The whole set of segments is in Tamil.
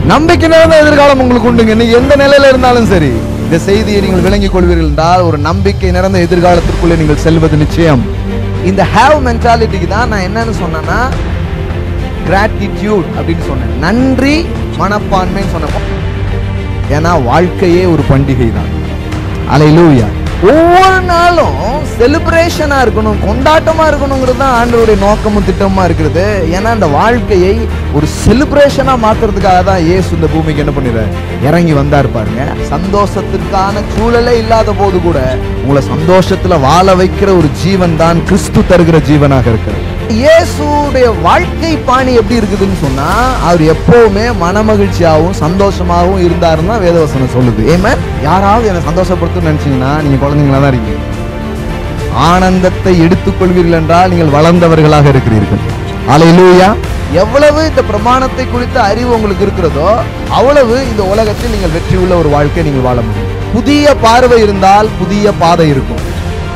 நம்பிக்கை நிறைந்த எதிர்காலம் உங்களுக்கு உண்டுங்க நீங்க எந்த நிலையில இருந்தாலும் சரி இந்த செய்தியை நீங்கள் விளங்கிக் கொள்வீர்கள் என்றால் ஒரு நம்பிக்கை நிறைந்த எதிர்காலத்திற்குள்ளே நீங்கள் செல்வது நிச்சயம் இந்த ஹேவ் மென்டாலிட்டிக்கு தான் நான் என்னன்னு சொன்னேன்னா கிராட்டிடியூட் அப்படின்னு சொன்னேன் நன்றி மனப்பான்மைன்னு சொன்னேன் ஏன்னா வாழ்க்கையே ஒரு பண்டிகை தான் அலையிலூயா ஒவ்வொரு நாளும் செலிப்ரேஷனா இருக்கணும் கொண்டாட்டமா இருக்கணுங்கிறது தான் ஆண்டவருடைய நோக்கமும் திட்டமா இருக்கிறது ஏன்னா அந்த வாழ்க்கையை ஒரு செலிப்ரேஷனா மாத்துறதுக்காக தான் இயேசு இந்த பூமிக்கு என்ன பண்ணிடுறாரு இறங்கி வந்தார் பாருங்க சந்தோஷத்திற்கான சூழலே இல்லாத போது கூட உங்களை சந்தோஷத்துல வாழ வைக்கிற ஒரு ஜீவன் தான் கிறிஸ்து தருகிற ஜீவனாக இருக்கிறது இயேசுடைய வாழ்க்கை பாணி எப்படி இருக்குதுன்னு சொன்னா அவர் எப்பவுமே மனமகிழ்ச்சியாகவும் சந்தோஷமாகவும் இருந்தாருன்னா வேதவசனம் சொல்லுது ஏமே யாராவது என்னை சந்தோஷப்படுத்துன்னு நினைச்சீங்கன்னா நீங்க குழந்தைங்களா தான் இருக்கீங்க ஆனந்தத்தை எடுத்துக்கொள்வீர்கள் என்றால் நீங்கள் வளர்ந்தவர்களாக இருக்கிறீர்கள் அலையிலூயா எவ்வளவு இந்த பிரமாணத்தை குறித்த அறிவு உங்களுக்கு இருக்கிறதோ அவ்வளவு இந்த உலகத்தில் நீங்கள் வெற்றி உள்ள ஒரு வாழ்க்கை நீங்கள் வாழ முடியும் புதிய பார்வை இருந்தால் புதிய பாதை இருக்கும்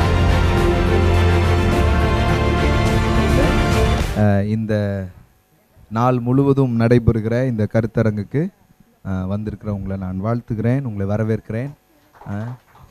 அஹ் இந்த நாள் முழுவதும் நடைபெறுகிற இந்த கருத்தரங்குக்கு அஹ் வந்திருக்கிறவங்களை நான் வாழ்த்துகிறேன் உங்களை வரவேற்கிறேன் அஹ்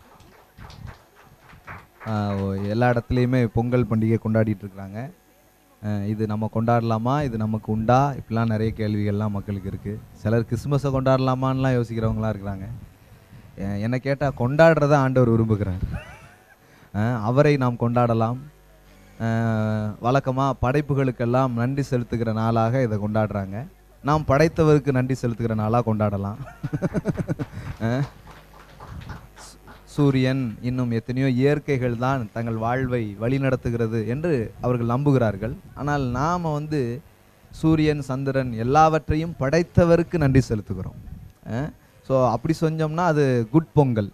அஹ் ஓ- எல்லா இடத்துலையுமே பொங்கல் பண்டிகை கொண்டாடிட்டு இருக்கிறாங்க அஹ் இது நம்ம கொண்டாடலாமா இது நமக்கு உண்டா இப்படிலாம் நிறைய கேள்விகள்லாம் மக்களுக்கு இருக்குது சிலர் கிறிஸ்மஸை கொண்டாடலாமான்லாம் யோசிக்கிறவங்களாம் இருக்கிறாங்க அஹ் என்னை கேட்டால் கொண்டாடுறத ஆண்டவர் விரும்புகிறார் அஹ் அவரை நாம் கொண்டாடலாம் வழக்கமாக படைப்புகளுக்கெல்லாம் நன்றி செலுத்துகிற நாளாக இதை கொண்டாடுறாங்க நாம் படைத்தவருக்கு நன்றி செலுத்துகிற நாளாக கொண்டாடலாம் அஹ் சூ- சூரியன் இன்னும் எத்தனையோ இயற்கைகள் தான் தங்கள் வாழ்வை வழிநடத்துகிறது என்று அவர்கள் நம்புகிறார்கள் ஆனால் நாம் வந்து சூரியன் சந்திரன் எல்லாவற்றையும் படைத்தவருக்கு நன்றி செலுத்துகிறோம் ஸோ அப்படி செஞ்சோம்னா அது குட் பொங்கல்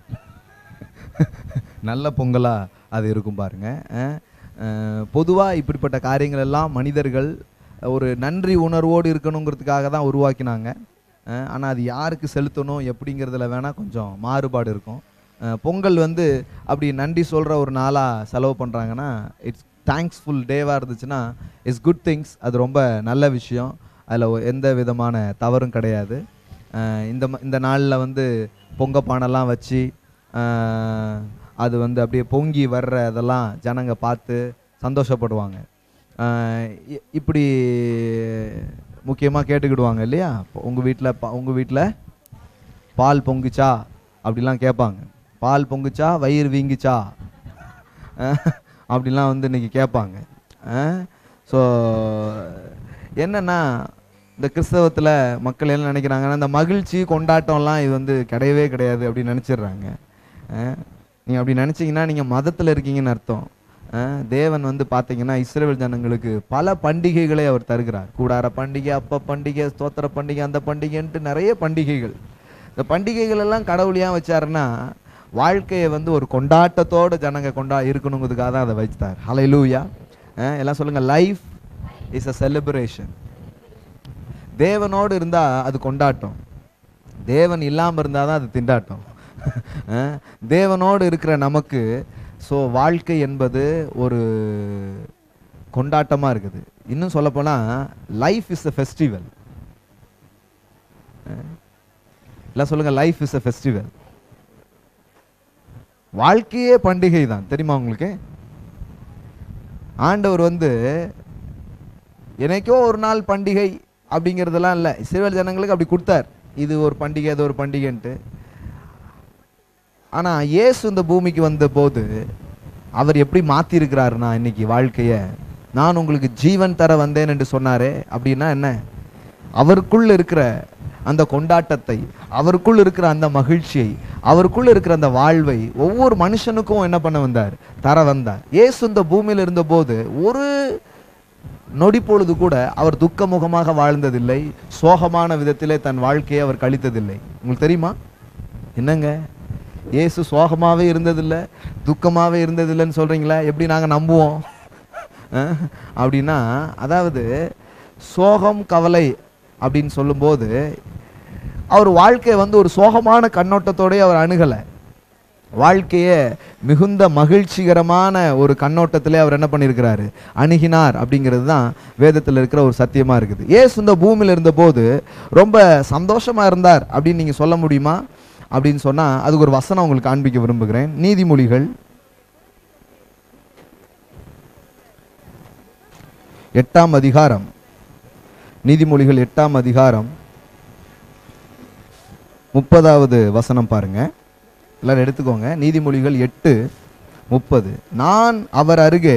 நல்ல பொங்கலா அது இருக்கும் பாருங்க பொதுவாக இப்படிப்பட்ட காரியங்கள் எல்லாம் மனிதர்கள் ஒரு நன்றி உணர்வோடு இருக்கணுங்கிறதுக்காக தான் உருவாக்கினாங்க ஆனால் அது யாருக்கு செலுத்தணும் எப்படிங்கிறதுல வேணால் கொஞ்சம் மாறுபாடு இருக்கும் அஹ், பொங்கல் வந்து அப்படி நன்றி சொல்கிற ஒரு நாளாக செலவு பண்ணுறாங்கன்னா இட்ஸ் தேங்க்ஸ்ஃபுல் டேவாக இருந்துச்சுன்னா இட்ஸ் குட் திங்ஸ் அது ரொம்ப நல்ல விஷயம் அதில் எந்த விதமான தவறும் கிடையாது அஹ், இந்த ம- இந்த நாளில் வந்து பொங்க பானைலாம் வச்சு அஹ், அது வந்து அப்படியே பொங்கி வர்ற இதெல்லாம் ஜனங்க பார்த்து சந்தோஷப்படுவாங்க அஹ், இ- இப்படி முக்கியமாக கேட்டுக்கிடுவாங்க இல்லையா உங்கள் வீட்டில் உங்கள் வீட்டில் பால் பொங்குச்சா அப்படிலாம் கேட்பாங்க பால் பொங்குச்சா வயிறு வீங்குச்சா அஹ், அப்படிலாம் வந்து இன்னைக்கு கேட்பாங்க ஸோ என்னன்னா இந்த கிறிஸ்தவத்தில் மக்கள் என்ன நினைக்கிறாங்கன்னா இந்த மகிழ்ச்சி கொண்டாட்டம்லாம் இது வந்து கிடையவே கிடையாது அப்படின்னு நினச்சிடுறாங்க நீங்கள் அப்படி நினச்சிங்கன்னா நீங்கள் மதத்தில் இருக்கீங்கன்னு அர்த்தம் அஹ், தேவன் வந்து பார்த்தீங்கன்னா இஸ்ரேல் ஜனங்களுக்கு பல பண்டிகைகளை அவர் தருகிறார் கூடார பண்டிகை அப்ப பண்டிகை ஸ்தோத்திர பண்டிகை அந்த பண்டிகைன்ட்டு நிறைய பண்டிகைகள் இந்த பண்டிகைகள் எல்லாம் கடவுள் ஏன் வச்சாருன்னா வாழ்க்கையை வந்து ஒரு கொண்டாட்டத்தோட ஜனங்க கொண்டா இருக்கணுங்கிறதுக்காக தான் அதை வச்சார் ஹalleluya அஹ் எல்லாம் சொல்லுங்க லைஃப் இஸ் அ செலிப்ரேஷன் தேவனோடு இருந்தா அது கொண்டாட்டம் தேவன் இல்லாம இருந்தால் தான் அது திண்டாட்டம் அஹ் தேவனோடு இருக்கிற நமக்கு ஸோ வாழ்க்கை என்பது ஒரு கொண்டாட்டமா இருக்குது இன்னும் சொல்லப்போனா லைஃப் இஸ் அ ஃபெஸ்டிவல் எல்லாம் சொல்லுங்க லைஃப் இஸ் அ ஃபெஸ்டிவல் வாழ்க்கையே பண்டிகை தான் தெரியுமா உங்களுக்கு ஆண்டவர் வந்து என்னைக்கோ ஒரு நாள் பண்டிகை அப்படிங்கிறதெல்லாம் இல்லை இஸ்ரேல் ஜனங்களுக்கு அப்படி கொடுத்தார் இது ஒரு பண்டிகை அது ஒரு பண்டிகைன்ட்டு ஆனால் இயேசு இந்த பூமிக்கு வந்த போது அவர் எப்படி மாற்றிருக்கிறாருன்னா இன்னைக்கு வாழ்க்கையை நான் உங்களுக்கு ஜீவன் தர வந்தேன் என்று சொன்னாரே அப்படின்னா என்ன அவருக்குள் இருக்கிற அந்த கொண்டாட்டத்தை அவருக்குள் இருக்கிற அந்த மகிழ்ச்சியை அவருக்குள் இருக்கிற அந்த வாழ்வை ஒவ்வொரு மனுஷனுக்கும் என்ன பண்ண வந்தார் தர வந்தார் இயேசு இந்த பூமியில் இருந்தபோது ஒரு நொடி பொழுது கூட அவர் துக்க முகமாக வாழ்ந்ததில்லை சோகமான விதத்திலே தன் வாழ்க்கையை அவர் கழித்ததில்லை உங்களுக்கு தெரியுமா என்னங்க இயேசு சோகமாவே இருந்ததில்லை துக்கமாவே இருந்ததில்லைன்னு சொல்றீங்களா எப்படி நாங்க நம்புவோம் அஹ், அப்படின்னா அதாவது சோகம் கவலை அப்படின்னு சொல்லும்போது அவர் வாழ்க்கையை வந்து ஒரு சோகமான கண்ணோட்டத்தோடயே அவர் அணுகலை வாழ்க்கையை மிகுந்த மகிழ்ச்சிகரமான ஒரு கண்ணோட்டத்திலே அவர் என்ன பண்ணியிருக்கிறாரு அணுகினார் அப்படிங்கிறது தான் வேதத்தில் இருக்கிற ஒரு சத்தியமாக இருக்குது ஏசு இந்த பூமியில் இருந்தபோது ரொம்ப சந்தோஷமாக இருந்தார் அப்படின்னு நீங்கள் சொல்ல முடியுமா அப்படின்னு சொன்னால் அதுக்கு ஒரு வசனம் உங்களுக்கு காண்பிக்க விரும்புகிறேன் நீதிமொழிகள் எட்டாம் அதிகாரம் நீதிமொழிகள் எட்டாம் அதிகாரம் முப்பதாவது வசனம் பாருங்க எல்லாரும் எடுத்துக்கோங்க நீதிமொழிகள் எட்டு முப்பது நான் அவர் அருகே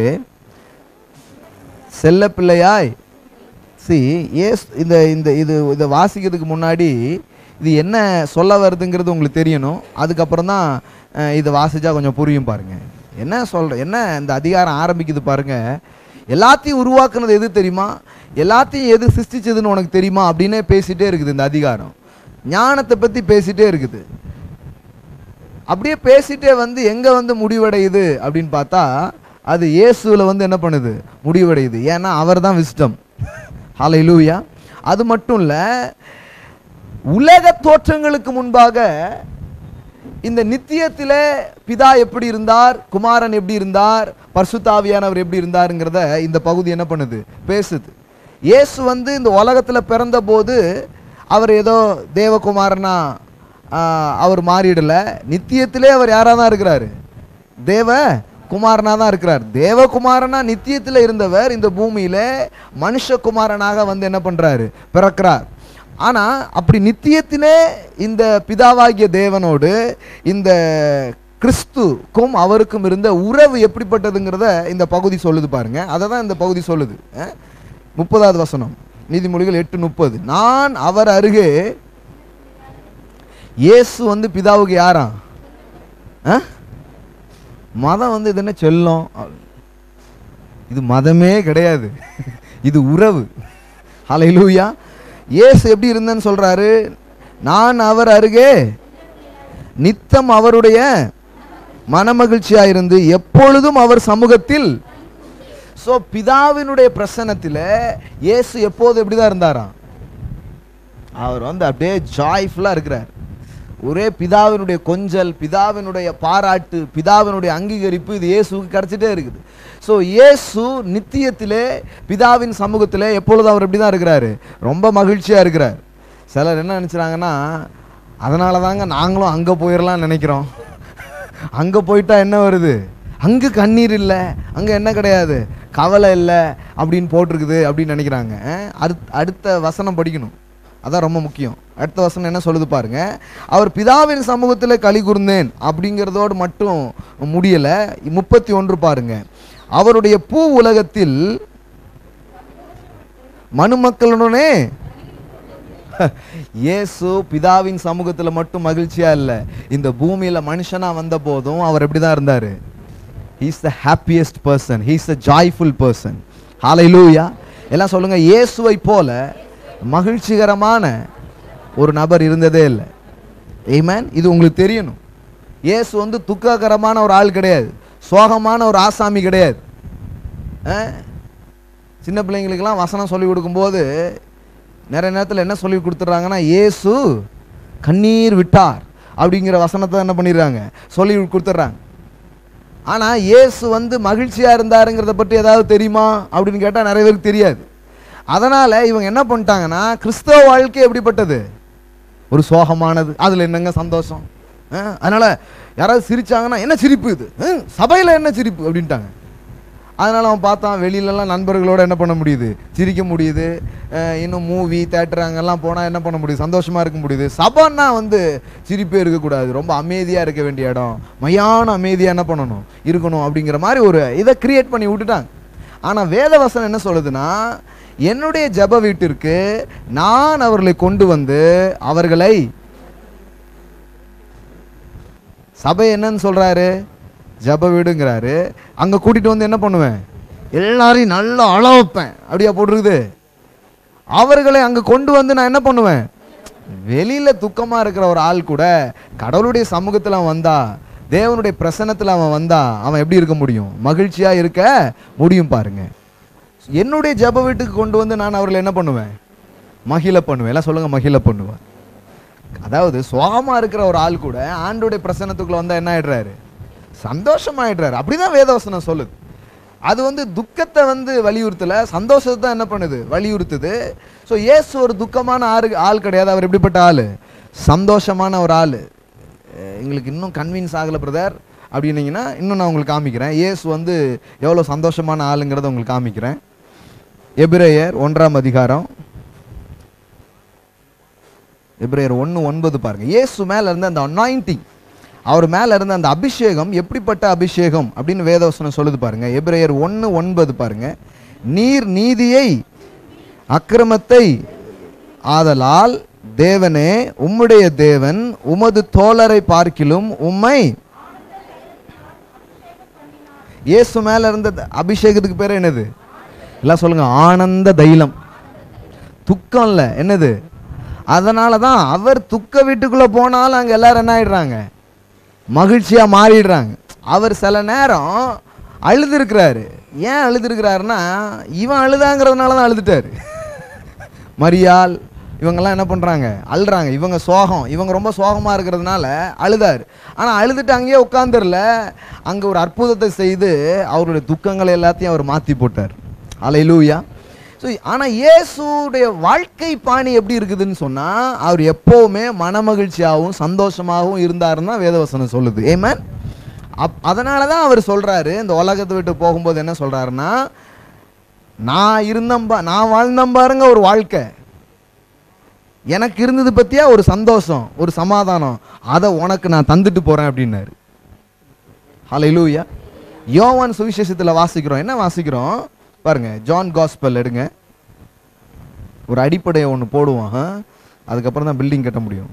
செல்ல பிள்ளையாய் சி ஏஸ் இந்த இந்த இது இதை வாசிக்கிறதுக்கு முன்னாடி இது என்ன சொல்ல வருதுங்கிறது உங்களுக்கு தெரியணும் அதுக்கப்புறம் தான் அஹ், இதை வாசிச்சா கொஞ்சம் புரியும் பாருங்க என்ன சொல்ற என்ன இந்த அதிகாரம் ஆரம்பிக்குது பாருங்க எல்லாத்தையும் உருவாக்குனது எது தெரியுமா எல்லாத்தையும் எது சிருஷ்டிச்சதுன்னு உனக்கு தெரியுமா அப்படின்னே பேசிட்டே இருக்குது இந்த அதிகாரம் ஞானத்தை பற்றி பேசிட்டே இருக்குது அப்படியே பேசிட்டே வந்து எங்கே வந்து முடிவடையுது அப்படின்னு பார்த்தா அது இயேசுவில் வந்து என்ன பண்ணுது முடிவடையுது ஏன்னா அவர் தான் விஸ்டம் ஹalleluya அது மட்டும் இல்லை உலக தோற்றங்களுக்கு முன்பாக இந்த நித்தியத்திலே பிதா எப்படி இருந்தார் குமாரன் எப்படி இருந்தார் பரிசுத்தாவியானவர் எப்படி இருந்தாருங்கிறத இந்த பகுதி என்ன பண்ணுது பேசுது இயேசு வந்து இந்த உலகத்தில் பிறந்தபோது அவர் ஏதோ தேவகுமாரனா ஆஹ், அவர் மாறிடல நித்தியத்திலே அவர் யாராக தான் இருக்கிறாரு தேவ குமாரனா தான் இருக்கிறார் தேவகுமாரனா நித்தியத்தில் இருந்தவர் இந்த பூமியில மனுஷகுமாரனாக வந்து என்ன பண்றாரு பிறக்கிறார் ஆனா அப்படி நித்தியத்திலே இந்த பிதாவாகிய தேவனோடு இந்த கிறிஸ்துக்கும் அவருக்கும் இருந்த உறவு எப்படிப்பட்டதுங்கிறத இந்த பகுதி சொல்லுது பாருங்க அதை தான் இந்த பகுதி சொல்லுது அஹ், முப்பதாவது வசனம் நீதிமொழிகள் எட்டு முப்பது நான் அவர் அருகே இயேசு வந்து பிதாவுக்கு யாரா ஆ மதம் வந்து இது என்ன செல்லம் இது மதமே கிடையாது இது உறவு ஹalleluya இயேசு எப்படி இருந்தேன்னு சொல்றாரு நான் அவர் அருகே நித்தம் அவருடைய மனமகிழ்ச்சியா இருந்து எப்பொழுதும் அவர் சமூகத்தில் ஸோ பிதாவினுடைய பிரசன்னத்தில் இயேசு எப்போது எப்படி தான் இருந்தாராம் அவர் வந்து அப்படியே ஜாய்ஃபுல்லாக இருக்கிறார் ஒரே பிதாவினுடைய கொஞ்சல் பிதாவினுடைய பாராட்டு பிதாவினுடைய அங்கீகரிப்பு இது இயேசுவுக்கு கிடைச்சிட்டே இருக்குது ஸோ இயேசு நித்தியத்திலே பிதாவின் சமூகத்திலே எப்பொழுதும் அவர் இப்படி தான் இருக்கிறாரு ரொம்ப மகிழ்ச்சியாக இருக்கிறார் சிலர் என்ன நினச்சிறாங்கன்னா அதனால தாங்க நாங்களும் அங்கே போயிடலாம்னு நினைக்கிறோம் அங்கே போயிட்டா என்ன வருது அங்கே கண்ணீர் இல்லை அங்கே என்ன கிடையாது கவலை இல்லை அப்படின்னு போட்டிருக்குது அப்படின்னு நினைக்கிறாங்க அஹ் அடுத் அடுத்த வசனம் படிக்கணும் அதான் ரொம்ப முக்கியம் அடுத்த வசனம் என்ன சொல்லுது பாருங்க அவர் பிதாவின் சமூகத்தில் களி கூர்ந்தேன் அப்படிங்கிறதோடு மட்டும் முடியலை முப்பத்தி ஒன்று பாருங்க அவருடைய பூ உலகத்தில் மனுமக்களுடனே இயேசு பிதாவின் சமூகத்துல மட்டும் மகிழ்ச்சியா இல்ல இந்த பூமியில மனுஷனா வந்த போதும் அவர் எப்படி தான் இருந்தாரு he's the happiest person he's the joyful person ஹalleluya எல்லாம் சொல்லுங்க இயேசுவை போல மகிழ்ச்சிகரமான ஒரு நபர் இருந்ததே இல்லை ஏமேன் இது உங்களுக்கு தெரியணும் இயேசு வந்து துக்ககரமான ஒரு ஆள் கிடையாது சோகமான ஒரு ஆசாமி கிடையாது ஆ? சின்ன பிள்ளைங்களுக்கெல்லாம் வசனம் சொல்லி கொடுக்கும்போது நிறைய நேரத்தில் என்ன சொல்லி கொடுத்துட்றாங்கன்னா இயேசு கண்ணீர் விட்டார் அப்படிங்கிற வசனத்தை என்ன பண்ணிடுறாங்க சொல்லி கொடுத்துட்றாங்க ஆனால் இயேசு வந்து மகிழ்ச்சியாக இருந்தாருங்கிறத பற்றி ஏதாவது தெரியுமா அப்படின்னு கேட்டால் நிறைய பேருக்கு தெரியாது அதனால் இவங்க என்ன பண்ணிட்டாங்கன்னா கிறிஸ்தவ வாழ்க்கை எப்படிப்பட்டது ஒரு சோகமானது அதில் என்னங்க சந்தோஷம் ஆ, அதனால யாராவது சிரிச்சாங்கன்னா என்ன சிரிப்பு இது சபையில் என்ன சிரிப்பு அப்படின்ட்டாங்க அதனால் அவன் பார்த்தான் வெளியிலலாம் நண்பர்களோட என்ன பண்ண முடியுது சிரிக்க முடியுது அஹ் இன்னும் மூவி தேட்டர் அங்கெல்லாம் போனால் என்ன பண்ண முடியுது சந்தோஷமாக இருக்க முடியுது சபைன்னா வந்து சிரிப்பே இருக்கக்கூடாது ரொம்ப அமைதியாக இருக்க வேண்டிய இடம் மையான அமைதியாக என்ன பண்ணணும் இருக்கணும் அப்படிங்கிற மாதிரி ஒரு இதை கிரியேட் பண்ணி விட்டுட்டாங்க ஆனால் வேதவசனம் என்ன சொல்லுதுன்னா என்னுடைய ஜெப வீட்டிற்கு நான் அவர்களை கொண்டு வந்து அவர்களை சபை என்னன்னு சொல்றாரு ஜப வீடுங்கிறாரு அங்க கூட்டிட்டு வந்து என்ன பண்ணுவேன் எல்லாரையும் நல்லா அழ வைப்பேன் அப்படியா போட்டிருக்குது அவர்களை அங்க கொண்டு வந்து நான் என்ன பண்ணுவேன் வெளியில துக்கமா இருக்கிற ஒரு ஆள் கூட கடவுளுடைய சமூகத்துல அவன் வந்தா தேவனுடைய பிரசன்னத்துல அவன் வந்தா அவன் எப்படி இருக்க முடியும் மகிழ்ச்சியா இருக்க முடியும் பாருங்க என்னுடைய ஜெப வீட்டுக்கு கொண்டு வந்து நான் அவர்களை என்ன பண்ணுவேன் மகிழ பண்ணுவேன் எல்லாம் சொல்லுங்க மகிழ பண்ணுவேன் அதாவது சுகமா இருக்கிற ஒரு ஆள் கூட ஆண்டோடைய பிரசன்னத்துக்குள்ள வந்தா என்ன ஆயிடுறாரு சந்தோஷமாயிடுறாரு அப்படிதான் வேதவசனம் சொல்லுது அது வந்து துக்கத்தை வந்து வலியுறுத்தல சந்தோஷத்தை தான் என்ன பண்ணுது வலியுறுத்துது ஸோ இயேசு ஒரு துக்கமான ஆறு ஆள் கிடையாது அவர் எப்படிப்பட்ட ஆள் சந்தோஷமான ஒரு ஆள் அஹ் எங்களுக்கு இன்னும் கன்வின்ஸ் ஆகலை பிரதர் அப்படின்னீங்கன்னா இன்னும் நான் உங்களுக்கு காமிக்கிறேன் இயேசு வந்து எவ்வளோ சந்தோஷமான ஆளுங்கிறத உங்களுக்கு காமிக்கிறேன் எபிரேயர் ஒன்றாம் அதிகாரம் எபிரேயர் ஒன்று ஒன்பது பாருங்க இயேசு மேல இருந்த அந்த அனாயிண்டிங் அவர் மேல இருந்த அந்த அபிஷேகம் எப்படிப்பட்ட அபிஷேகம் அப்படின்னு வேதவசனம் சொல்லுது பாருங்க எபிரேயர் ஒன்று ஒன்பது பாருங்க நீர் நீதியை அக்கிரமத்தை ஆதலால் தேவனே உம்முடைய தேவன் உமது தோழரை பார்க்கிலும் உம்மை இயேசு மேல இருந்த அபிஷேகத்துக்கு பேர் என்னது எல்லாம் சொல்லுங்க ஆனந்த தைலம் துக்கம் இல்லை என்னது அதனால தான் அவர் துக்க வீட்டுக்குள்ள போனாலும் அங்க எல்லாரும் என்ன ஆயிடுறாங்க மகிழ்ச்சியா மாறிடுறாங்க அவர் சில நேரம் அழுதுருக்கிறாரு ஏன் அழுதுருக்கிறாருன்னா இவன் அழுதாங்கிறதுனால தான் அழுதுட்டாரு மரியாள் இவங்கெல்லாம் என்ன பண்றாங்க அழுறாங்க இவங்க சோகம் இவங்க ரொம்ப சோகமா இருக்கிறதுனால அழுதாரு ஆனா அழுதுட்டு அங்கேயே உட்காந்துரல அங்க ஒரு அற்புதத்தை செய்து அவருடைய துக்கங்களை எல்லாத்தையும் அவர் மாத்தி போட்டார் அலையிலூயா ஸோ ஆனால் இயேசுடைய வாழ்க்கை பாணி எப்படி இருக்குதுன்னு சொன்னால் அவர் எப்போவுமே மனமகிழ்ச்சியாகவும் சந்தோஷமாகவும் இருந்தாருன்னு தான் வேதவசனம் சொல்லுது ஏமன் அப் அதனால தான் அவர் சொல்கிறாரு இந்த உலகத்தை விட்டு போகும்போது என்ன சொல்கிறாருன்னா நான் இருந்தம்பா நான் வாழ்ந்தம் பாருங்க ஒரு வாழ்க்கை எனக்கு இருந்தது பற்றியா ஒரு சந்தோஷம் ஒரு சமாதானம் அதை உனக்கு நான் தந்துட்டு போகிறேன் அப்படின்னாரு ஹalleluya யோவான் சுவிசேஷத்தில் வாசிக்கிறோம் என்ன வாசிக்கிறோம் பாருங்க ஜான் காஸ்பல் எடுங்க ஒரு அடிப்படையை ஒன்று போடுவோம் ஆ? அதுக்கப்புறம் தான் பில்டிங் கட்ட முடியும்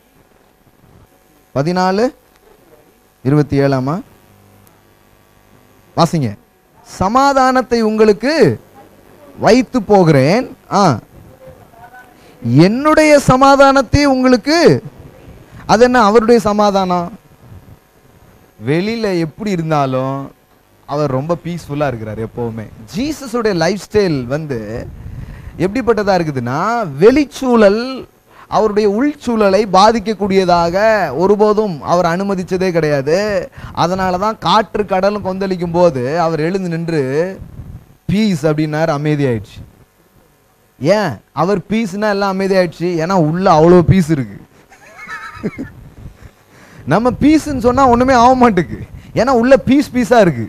பதினாலு இருபத்தி ஏழாமா வாசிங்க சமாதானத்தை உங்களுக்கு வைத்து போகிறேன் ஆ என்னுடைய சமாதானத்தை உங்களுக்கு அது என்ன அவருடைய சமாதானம் வெளியில எப்படி இருந்தாலும் அவர் ரொம்ப பீஸ்ஃபுல்லா இருக்கிறார் எப்பவுமே ஜீசஸுடைய லைஃப் ஸ்டைல் வந்து எப்படிப்பட்டதா இருக்குதுன்னா வெளிச்சூழல் அவருடைய உள்சூழலை பாதிக்கக்கூடியதாக ஒருபோதும் அவர் அனுமதிச்சதே கிடையாது அதனால தான் காற்று கடலும் கொந்தளிக்கும் போது அவர் எழுந்து நின்று பீஸ் அப்படின்னாரு அமைதியாயிடுச்சு ஏன் அவர் பீஸ்னா எல்லாம் அமைதியாயிடுச்சு ஏன்னா உள்ள அவ்வளோ பீஸ் இருக்கு நம்ம பீஸ்ன்னு சொன்னா ஒண்ணுமே ஆக மாட்டுக்கு ஏன்னா உள்ள பீஸ் பீஸா இருக்கு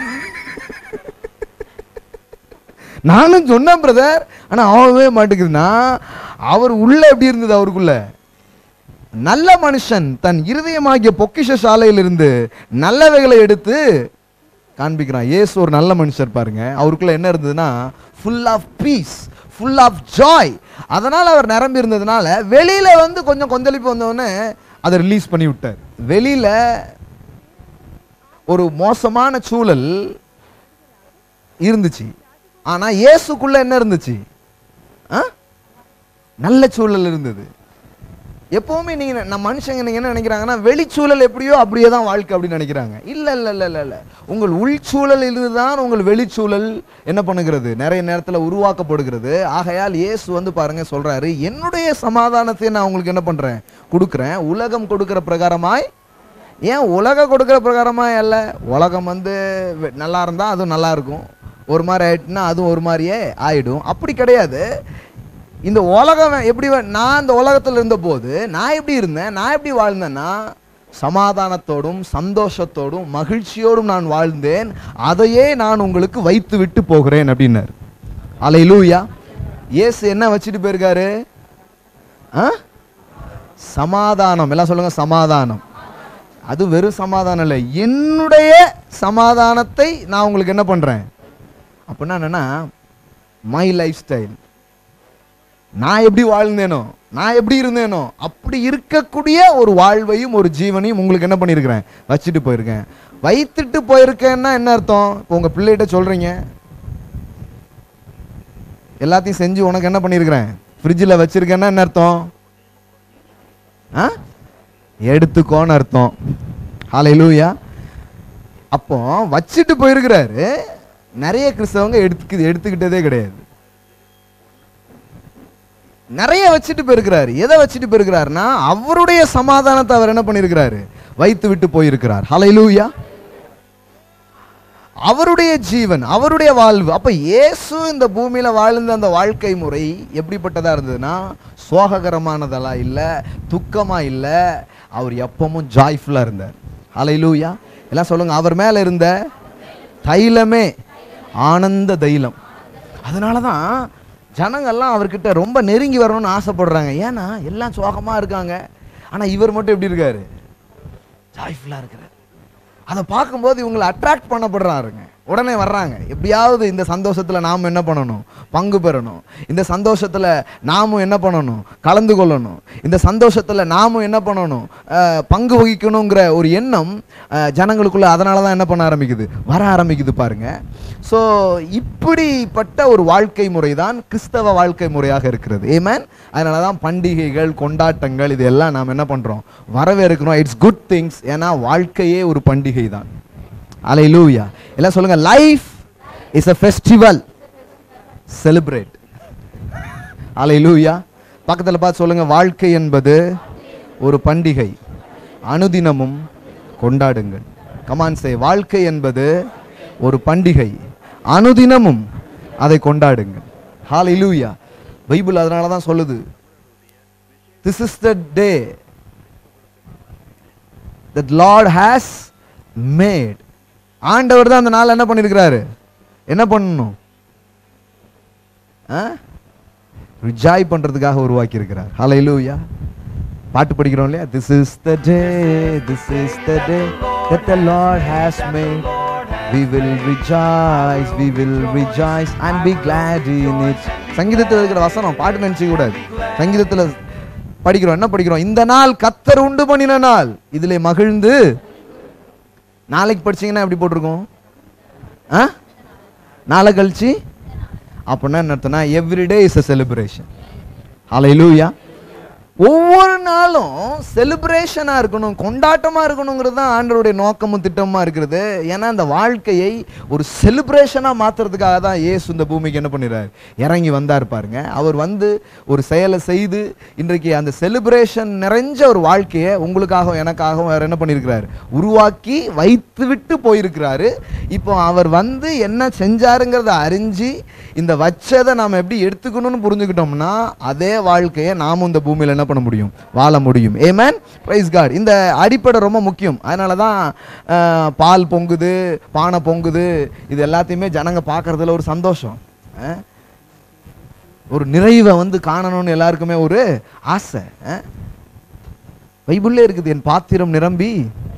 நானும் சொன்னேன் பிரதர் ஆனா ஆகவே மாட்டேங்குதுன்னா அவர் உள்ள எப்படி இருந்தது அவருக்குள்ள நல்ல மனுஷன் தன் இருதயமாகிய பொக்கிஷ சாலையிலிருந்து நல்லவைகளை எடுத்து காண்பிக்கிறான் இயேசு ஒரு நல்ல மனுஷர் பாருங்க அவருக்குள்ள என்ன இருந்ததுன்னா full of peace full of joy அதனால அவர் நிரம்பி இருந்ததுனால வெளியில வந்து கொஞ்சம் கொந்தளிப்பு வந்தவுடனே அதை ரிலீஸ் பண்ணி விட்டார் வெளியில ஒரு மோசமான சூழல் இருந்துச்சு ஆனா இயேசுக்குள்ள என்ன இருந்துச்சு ஆ? நல்ல சூழல் இருந்தது எப்பவுமே நீங்க நம்ம மனுஷங்க நீங்க என்ன நினைக்கிறாங்கன்னா வெளிச்சூழல் எப்படியோ அப்படியே தான் வாழ்க்கை அப்படின்னு நினைக்கிறாங்க இல்ல இல்ல இல்ல இல்ல இல்ல உங்கள் உள்சூழலில் தான் உங்கள் வெளிச்சூழல் என்ன பண்ணுகிறது நிறைய நேரத்துல உருவாக்கப்படுகிறது ஆகையால் இயேசு வந்து பாருங்க சொல்றாரு என்னுடைய சமாதானத்தை நான் உங்களுக்கு என்ன பண்றேன் கொடுக்குறேன் உலகம் கொடுக்கிற பிரகாரமாய் ஏன் உலக கொடுக்கிற பிரகாரமாய் அல்ல உலகம் வந்து வெ- நல்லா இருந்தா அதுவும் நல்லா இருக்கும் ஒரு மாதிரி ஆயிட்டுனா அதுவும் ஒரு மாதிரியே ஆயிடும் அப்படி கிடையாது இந்த உலகம் எப்படி வ- நான் இந்த உலகத்தில் இருந்தபோது நான் எப்படி இருந்தேன் நான் எப்படி வாழ்ந்தேன்னா சமாதானத்தோடும் சந்தோஷத்தோடும் மகிழ்ச்சியோடும் நான் வாழ்ந்தேன் அதையே நான் உங்களுக்கு வைத்து விட்டு போகிறேன் அப்படின்னாரு அலையிலூயா இயேசு என்ன வச்சுட்டு போயிருக்காரு ஆ சமாதானம் எல்லாம் சொல்லுங்க சமாதானம் அது வெறும் சமாதானம் இல்லை என்னுடைய சமாதானத்தை நான் உங்களுக்கு என்ன பண்றேன் அப்படின்னா என்னன்னா மை லைஃப் ஸ்டைல் நான் எப்படி வாழ்ந்தேனோ நான் எப்படி இருந்தேனோ அப்படி இருக்கக்கூடிய ஒரு வாழ்வையும் ஒரு ஜீவனையும் உங்களுக்கு என்ன பண்ணியிருக்கிறேன் வச்சுட்டு போயிருக்கேன் வைத்துட்டு போயிருக்கேன்னா என்ன அர்த்தம் இப்போ உங்க பிள்ளைகிட்ட சொல்றீங்க எல்லாத்தையும் செஞ்சு உனக்கு என்ன பண்ணியிருக்கிறேன் ஃப்ரிட்ஜில் வச்சிருக்கேன்னா என்ன அர்த்தம் ஆ எடுத்துக்கோன்னு அர்த்தம் ஹalleluya அப்போ வச்சுட்டு போயிருக்கிறாரு நிறைய கிறிஸ்தவங்க எடுத்துக்கு எடுத்துக்கிட்டதே கிடையாது நிறைய வச்சுட்டு போயிருக்கிறாரு எதை வச்சுட்டு போயிருக்கிறாருன்னா அவருடைய சமாதானத்தை அவர் என்ன பண்ணியிருக்கிறாரு வைத்து விட்டு போயிருக்கிறார் ஹalleluya அவருடைய ஜீவன் அவருடைய வாழ்வு அப்ப இயேசு இந்த பூமியில வாழ்ந்த அந்த வாழ்க்கை முறை எப்படிப்பட்டதா இருந்ததுன்னா சோககரமானதெல்லாம் இல்ல துக்கமா இல்ல அவர் எப்பவும் ஜாய்ஃபுல்லா இருந்தார் ஹalleluya எல்லாம் சொல்லுங்க அவர் மேல இருந்த தைலமே ஆனந்த தைலம் அதனால தான் ஜனங்கள்லாம் அவர்கிட்ட ரொம்ப நெருங்கி வரணும்னு ஆசைப்படுறாங்க ஏன்னா எல்லாம் சோகமா இருக்காங்க ஆனா இவர் மட்டும் எப்படி இருக்காரு ஜாய்ஃபுல்லாக இருக்கிறார் அதை பார்க்கும்போது இவங்களை அட்ராக்ட் பண்ணப்படுறாருங்க உடனே வர்றாங்க எப்படியாவது இந்த சந்தோஷத்தில் நாம் என்ன பண்ணணும் பங்கு பெறணும் இந்த சந்தோஷத்தில் நாமும் என்ன பண்ணணும் கலந்து கொள்ளணும் இந்த சந்தோஷத்தில் நாமும் என்ன பண்ணணும் அஹ், பங்கு வகிக்கணுங்கிற ஒரு எண்ணம் அஹ், ஜனங்களுக்குள்ள அதனால தான் என்ன பண்ண ஆரம்பிக்குது வர ஆரம்பிக்குது பாருங்க ஸோ இப்படிப்பட்ட ஒரு வாழ்க்கை முறை தான் கிறிஸ்தவ வாழ்க்கை முறையாக இருக்கிறது ஏமேன் அதனால தான் பண்டிகைகள் கொண்டாட்டங்கள் இது எல்லாம் நாம் என்ன பண்ணுறோம் வரவேற்கிறோம் இட்ஸ் குட் திங்ஸ் ஏன்னா வாழ்க்கையே ஒரு பண்டிகை தான் அலையிலூயா எல்லாம் சொல்லுங்க life is a festival celebrate அலையிலூயா பக்கத்தில் பார்த்து சொல்லுங்க வாழ்க்கை என்பது ஒரு பண்டிகை அனுதினமும் கொண்டாடுங்கள் கமான் சே வாழ்க்கை என்பது ஒரு பண்டிகை அனுதினமும் அதை கொண்டாடுங்கள் ஹalleluya பைபிள் அதனால தான் சொல்லுது this is the day that lord has made ஆண்டவர் தான் அந்த நாள் என்ன பண்ணியிருக்கிறாரு என்ன பண்ணணும் ரிஜாய் பண்றதுக்காக உருவாக்கி இருக்கிறார் ஹalleluya பாட்டு படிக்கிறோம் இல்லையா this is the day this is the day that the lord has made we will rejoice we will rejoice and be glad in it சங்கீதத்தில் இருக்கிற வசனம் பாட்டு நினைச்சு கூடாது சங்கீதத்தில் படிக்கிறோம் என்ன படிக்கிறோம் இந்த நாள் கத்தர் உண்டு பண்ணின நாள் இதிலே மகிழ்ந்து நாளைக்கு படிச்சீங்கன்னா எப்படி போட்டிருக்கோம் ஆ நாளை கழிச்சு அப்படின்னா என்ன அர்த்தம்னா எவ்ரிடே இஸ் அ செலிப்ரேஷன் ஹalleluya ஒவ்வொரு நாளும் செலிப்ரேஷனா இருக்கணும் கொண்டாட்டமா இருக்கணுங்கிறது தான் ஆண்டவருடைய நோக்கமும் திட்டமா இருக்கிறது ஏன்னா அந்த வாழ்க்கையை ஒரு செலிப்ரேஷனா மாத்துறதுக்காக தான் இயேசு இந்த பூமிக்கு என்ன பண்ணிடுறாரு இறங்கி வந்தார் பாருங்க அவர் வந்து ஒரு செயலை செய்து இன்றைக்கு அந்த செலிப்ரேஷன் நிறைஞ்ச ஒரு வாழ்க்கையை உங்களுக்காகவும் எனக்காகவும் அவர் என்ன பண்ணியிருக்கிறார் உருவாக்கி வைத்து விட்டு போயிருக்கிறாரு இப்போ அவர் வந்து என்ன செஞ்சாருங்கிறத அறிஞ்சு இந்த வச்சதை நாம் எப்படி எடுத்துக்கணும்னு புரிஞ்சுக்கிட்டோம்னா அதே வாழ்க்கையை நாமும் இந்த பூமியில் என்ன பண்ண முடியும் வாழ முடியும் ஏமேன் பிரைஸ் காட் இந்த அடிப்படை ரொம்ப முக்கியம் அதனால தான் அஹ், பால் பொங்குது பானை பொங்குது இது எல்லாத்தையுமே ஜனங்க பார்க்கறதுல ஒரு சந்தோஷம் அஹ். ஒரு நிறைவை வந்து காணணும்னு எல்லாருக்குமே ஒரு ஆசை அஹ். பைபிள்லே இருக்குது என் பாத்திரம் நிரம்பி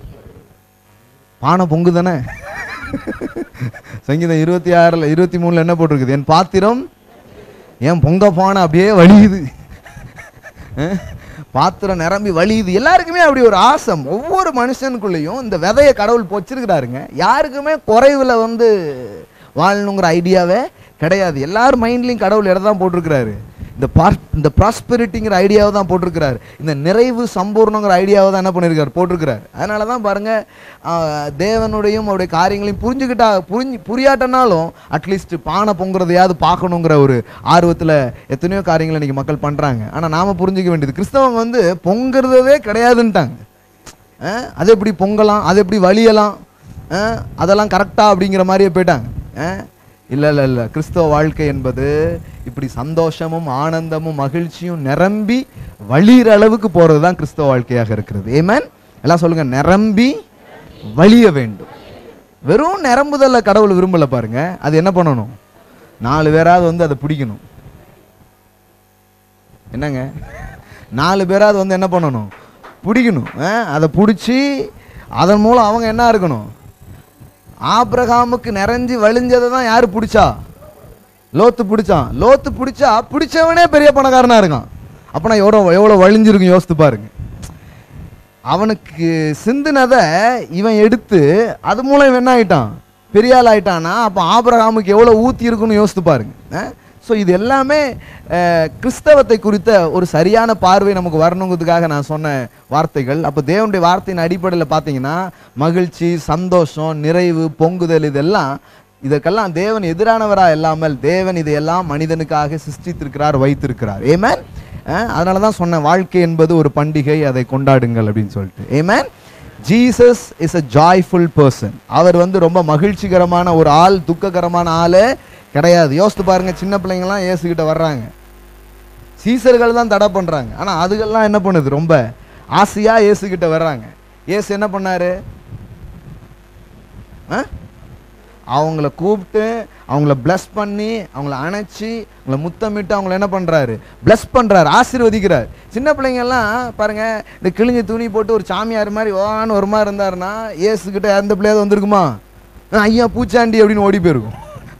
பானை பொங்கு தானே சங்கீதம் இருபத்தி ஆறுல இருபத்தி மூணுல என்ன போட்டிருக்குது என் பாத்திரம் என் பொங்க பானை அப்படியே வலியுது அஹ்? பாத்திரம் நிரம்பி வலியுது எல்லாருக்குமே அப்படி ஒரு ஆசம் ஒவ்வொரு மனுஷனுக்குள்ளேயும் இந்த விதையை கடவுள் பொச்சிருக்கிறாருங்க யாருக்குமே குறைவுல வந்து வாழணுங்கிற ஐடியாவே கிடையாது எல்லார் மைண்ட்லையும் கடவுள் எதை தான் போட்டிருக்கிறாரு இந்த பார் இந்த ப்ராஸ்பெரிட்டிங்கிற ஐடியாவை தான் போட்டிருக்கிறாரு இந்த நிறைவு சம்பூர்ணங்கிற ஐடியாவை தான் என்ன பண்ணியிருக்காரு போட்டிருக்கிறாரு அதனால தான் பாருங்க ஆஹ், தேவனுடையும் அவருடைய காரியங்களையும் புரிஞ்சுக்கிட்டா புரிஞ்சு புரியாட்டனாலும் அட்லீஸ்ட் பானை பொங்குறதையாவது பார்க்கணுங்கிற ஒரு ஆர்வத்தில் எத்தனையோ காரியங்களை இன்னைக்கு மக்கள் பண்ணுறாங்க ஆனால் நாம புரிஞ்சுக்க வேண்டியது கிறிஸ்தவங்க வந்து பொங்குறதே கிடையாதுன்ட்டாங்க அஹ், அது எப்படி பொங்கலாம் அது எப்படி வலியலாம் அஹ், அதெல்லாம் கரெக்டா அப்படிங்கிற மாதிரியே போயிட்டாங்க அஹ், இல்ல இல்ல இல்ல கிறிஸ்தவ வாழ்க்கை என்பது இப்படி சந்தோஷமும் ஆனந்தமும் மகிழ்ச்சியும் நிரம்பி வழியிற அளவுக்கு போறது தான் கிறிஸ்தவ வாழ்க்கையாக இருக்கிறது ஏமேன் எல்லாம் சொல்லுங்க நிரம்பி வழிய வேண்டும் வெறும் நிரம்புதல்ல கடவுள் விரும்பல பாருங்க அது என்ன பண்ணணும் நாலு பேராவது வந்து அதை பிடிக்கணும் என்னங்க நாலு பேராவது வந்து என்ன பண்ணணும் பிடிக்கணும் ஆ? அதை பிடிச்சி அதன் மூலம் அவங்க என்ன இருக்கணும் ஆபிரகாமுக்கு நிறைஞ்சு வழிஞ்சதை தான் யாரு பிடிச்சா லோத்து பிடிச்சான் லோத்து பிடிச்சா பிடிச்சவனே பெரிய பணக்காரனா இருக்கான் அப்பனா எவ்வளோ எவ்வளோ வழிஞ்சிருக்கும் யோசித்து பாருங்க அவனுக்கு சிந்தினதை இவன் எடுத்து அது மூலம் இவன் என்ன ஆயிட்டான் பெரிய ஆள் ஆயிட்டானா அப்போ ஆபிரகாமுக்கு எவ்வளோ ஊத்தி இருக்குன்னு யோசித்து பாருங்க ஸோ இது எல்லாமே அஹ், கிறிஸ்தவத்தை குறித்த ஒரு சரியான பார்வை நமக்கு வரணுங்கிறதுக்காக நான் சொன்ன வார்த்தைகள் அப்போ தேவனுடைய வார்த்தையின் அடிப்படையில் பார்த்தீங்கன்னா மகிழ்ச்சி சந்தோஷம் நிறைவு பொங்குதல் இதெல்லாம் இதற்கெல்லாம் தேவன் எதிரானவரா இல்லாமல் தேவன் இதையெல்லாம் மனிதனுக்காக சிருஷ்டித்திருக்கிறார் வைத்திருக்கிறார் ஏமேன் அதனால தான் சொன்னேன் வாழ்க்கை என்பது ஒரு பண்டிகை அதை கொண்டாடுங்கள் அப்படின்னு சொல்லிட்டு ஏமேன் Jesus is a joyful person அவர் வந்து ரொம்ப மகிழ்ச்சிகரமான ஒரு ஆள் துக்ககரமான ஆளே கிடையாது யோசித்து பாருங்க சின்ன பிள்ளைங்கலாம் இயேசுகிட்ட வர்றாங்க சீசர்கள் தான் தடை பண்றாங்க ஆனா அதுகெல்லாம் என்ன பண்ணுது ரொம்ப ஆசையா இயேசுகிட்ட வர்றாங்க இயேசு என்ன பண்ணாரு ஆ? அவங்கள கூப்பிட்டு அவங்கள bless பண்ணி அவங்கள அணைச்சி அவங்கள முத்தமிட்டு அவங்கள என்ன பண்றாரு bless பண்றாரு ஆசீர்வதிக்கிறார் சின்ன பிள்ளைங்க எல்லாம் பாருங்க இந்த கிழிஞ்ச துணி போட்டு ஒரு சாமியார் மாதிரி ஓன்னு ஒரு மாதிரி இருந்தாருன்னா இயேசுகிட்ட எந்த பிள்ளையாவது வந்திருக்குமா ஆ, ஐயா பூச்சாண்டி அப்படின்னு ஓடி போயிருக்கும்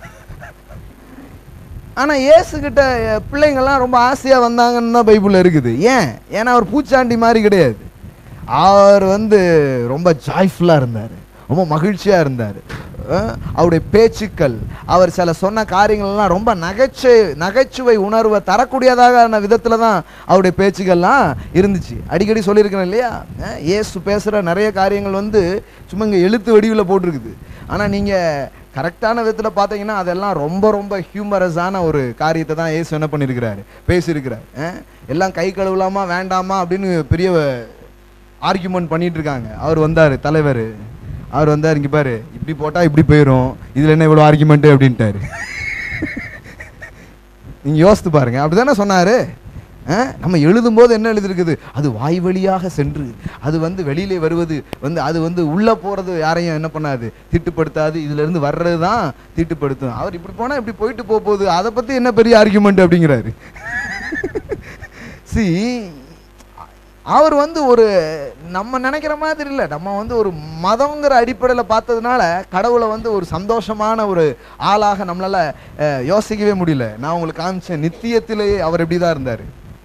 ஆனா இயேசுகிட்ட அஹ், பிள்ளைங்கெல்லாம் ரொம்ப ஆசையா வந்தாங்கன்னு தான் பைபிள்ல இருக்குது ஏன் ஏன்னா அவர் பூச்சாண்டி மாதிரி கிடையாது அவர் வந்து ரொம்ப ஜாய்ஃபுல்லா இருந்தார் ரொம்ப மகிழ்ச்சியா இருந்தார் அஹ், அவருடைய பேச்சுக்கள் அவர் சில சொன்ன காரியங்கள்லாம் ரொம்ப நகைச்சுவை நகைச்சுவை உணர்வை தரக்கூடியதாக விதத்துல தான் அவருடைய பேச்சுக்கள்லாம் இருந்துச்சு அடிக்கடி சொல்லியிருக்கிறேன் இல்லையா அஹ், இயேசு பேசுற நிறைய காரியங்கள் வந்து சும்மா இங்க எழுத்து வடிவில் போட்டிருக்குது ஆனா நீங்க கரெக்டான விதத்தில் பார்த்தீங்கன்னா அதெல்லாம் ரொம்ப ரொம்ப ஹியூமரஸான ஒரு காரியத்தை தான் ஏசு என்ன பண்ணியிருக்கிறாரு பேசியிருக்கிறார் அஹ்? எல்லாம் கை கழுவலாமா வேண்டாமா அப்படின்னு பெரிய ஆர்கியூமெண்ட் பண்ணிட்டு இருக்காங்க அவர் வந்தார் தலைவர் அவர் வந்தார் இங்கே பாரு இப்படி போட்டால் இப்படி போயிடும் இதில் என்ன இவ்வளோ ஆர்கியூமெண்ட்டு அப்படின்ட்டாரு நீங்க யோசித்து பாருங்க அப்படிதானே சொன்னாரு அஹ்? நம்ம எழுதும்போது என்ன எழுதிருக்குது அது வாய் வழியாக சென்று அது வந்து வெளியிலே வருவது வந்து அது வந்து உள்ள போறது யாரையும் என்ன பண்ணாது தீட்டுப்படுத்தாது இதுல இருந்து வர்றது தான் தீட்டுப்படுத்தும் அவர் இப்படி போனா இப்படி போயிட்டு போக போகுது அதை பத்தி என்ன பெரிய ஆர்குமெண்ட் அப்படிங்கிறாரு சி அவர் வந்து ஒரு நம்ம நினைக்கிற மாதிரி இல்லை நம்ம வந்து ஒரு மதங்கிற அடிப்படையில் பார்த்ததுனால கடவுளை வந்து ஒரு சந்தோஷமான ஒரு ஆளாக நம்மளால அஹ், யோசிக்கவே முடியல நான் உங்களுக்கு காமிச்சேன் நித்தியத்திலேயே அவர் எப்படி தான் இருந்தார்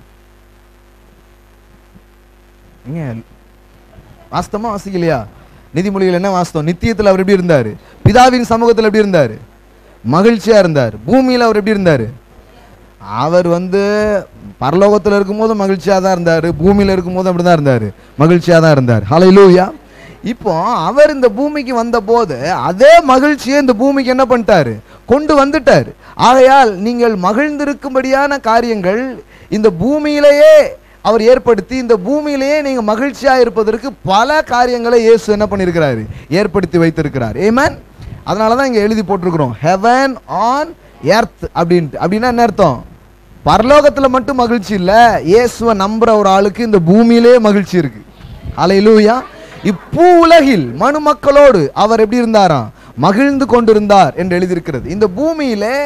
ஏங்க வாஸ்தவமா வாசிக்கலையா நிதிமொழிகள் என்ன வாஸ்தவம் நித்தியத்தில் அவர் எப்படி இருந்தார் பிதாவின் சமூகத்தில் எப்படி இருந்தார் மகிழ்ச்சியா இருந்தார் பூமியில் அவர் எப்படி இருந்தார் அவர் வந்து பரலோகத்தில் இருக்கும்போது மகிழ்ச்சியாக தான் இருந்தார் பூமியில் இருக்கும்போது அப்படி தான் இருந்தார் மகிழ்ச்சியாக தான் இருந்தார் ஹalleluya இப்போ அவர் இந்த பூமிக்கு வந்தபோது அதே மகிழ்ச்சியை இந்த பூமிக்கு என்ன பண்ணிட்டாரு கொண்டு வந்துட்டார் ஆகையால் நீங்கள் மகிழ்ந்திருக்கும்படியான காரியங்கள் இந்த பூமியிலேயே அவர் ஏற்படுத்தி இந்த பூமியிலேயே நீங்க மகிழ்ச்சியா இருப்பதற்கு பல காரியங்களை இயேசு என்ன பண்ணியிருக்கிறாரு ஏற்படுத்தி வைத்திருக்கிறார் ஏமேன் அதனால தான் இங்க எழுதி போட்டிருக்கிறோம் ஹெவன் ஆன் எர்த் அப்படின்ட்டு அப்படின்னா என்ன அர்த்தம் பரலோகத்துல மட்டும் மகிழ்ச்சி இல்ல இயேசுவை நம்புற ஒரு ஆளுக்கு இந்த பூமியிலே மகிழ்ச்சி இருக்கு அலையிலூயா இப்பூ உலகில் மனு மக்களோடு அவர் எப்படி இருந்தாராம் மகிழ்ந்து கொண்டிருந்தார் என்று எழுதியிருக்கிறது இந்த பூமியிலே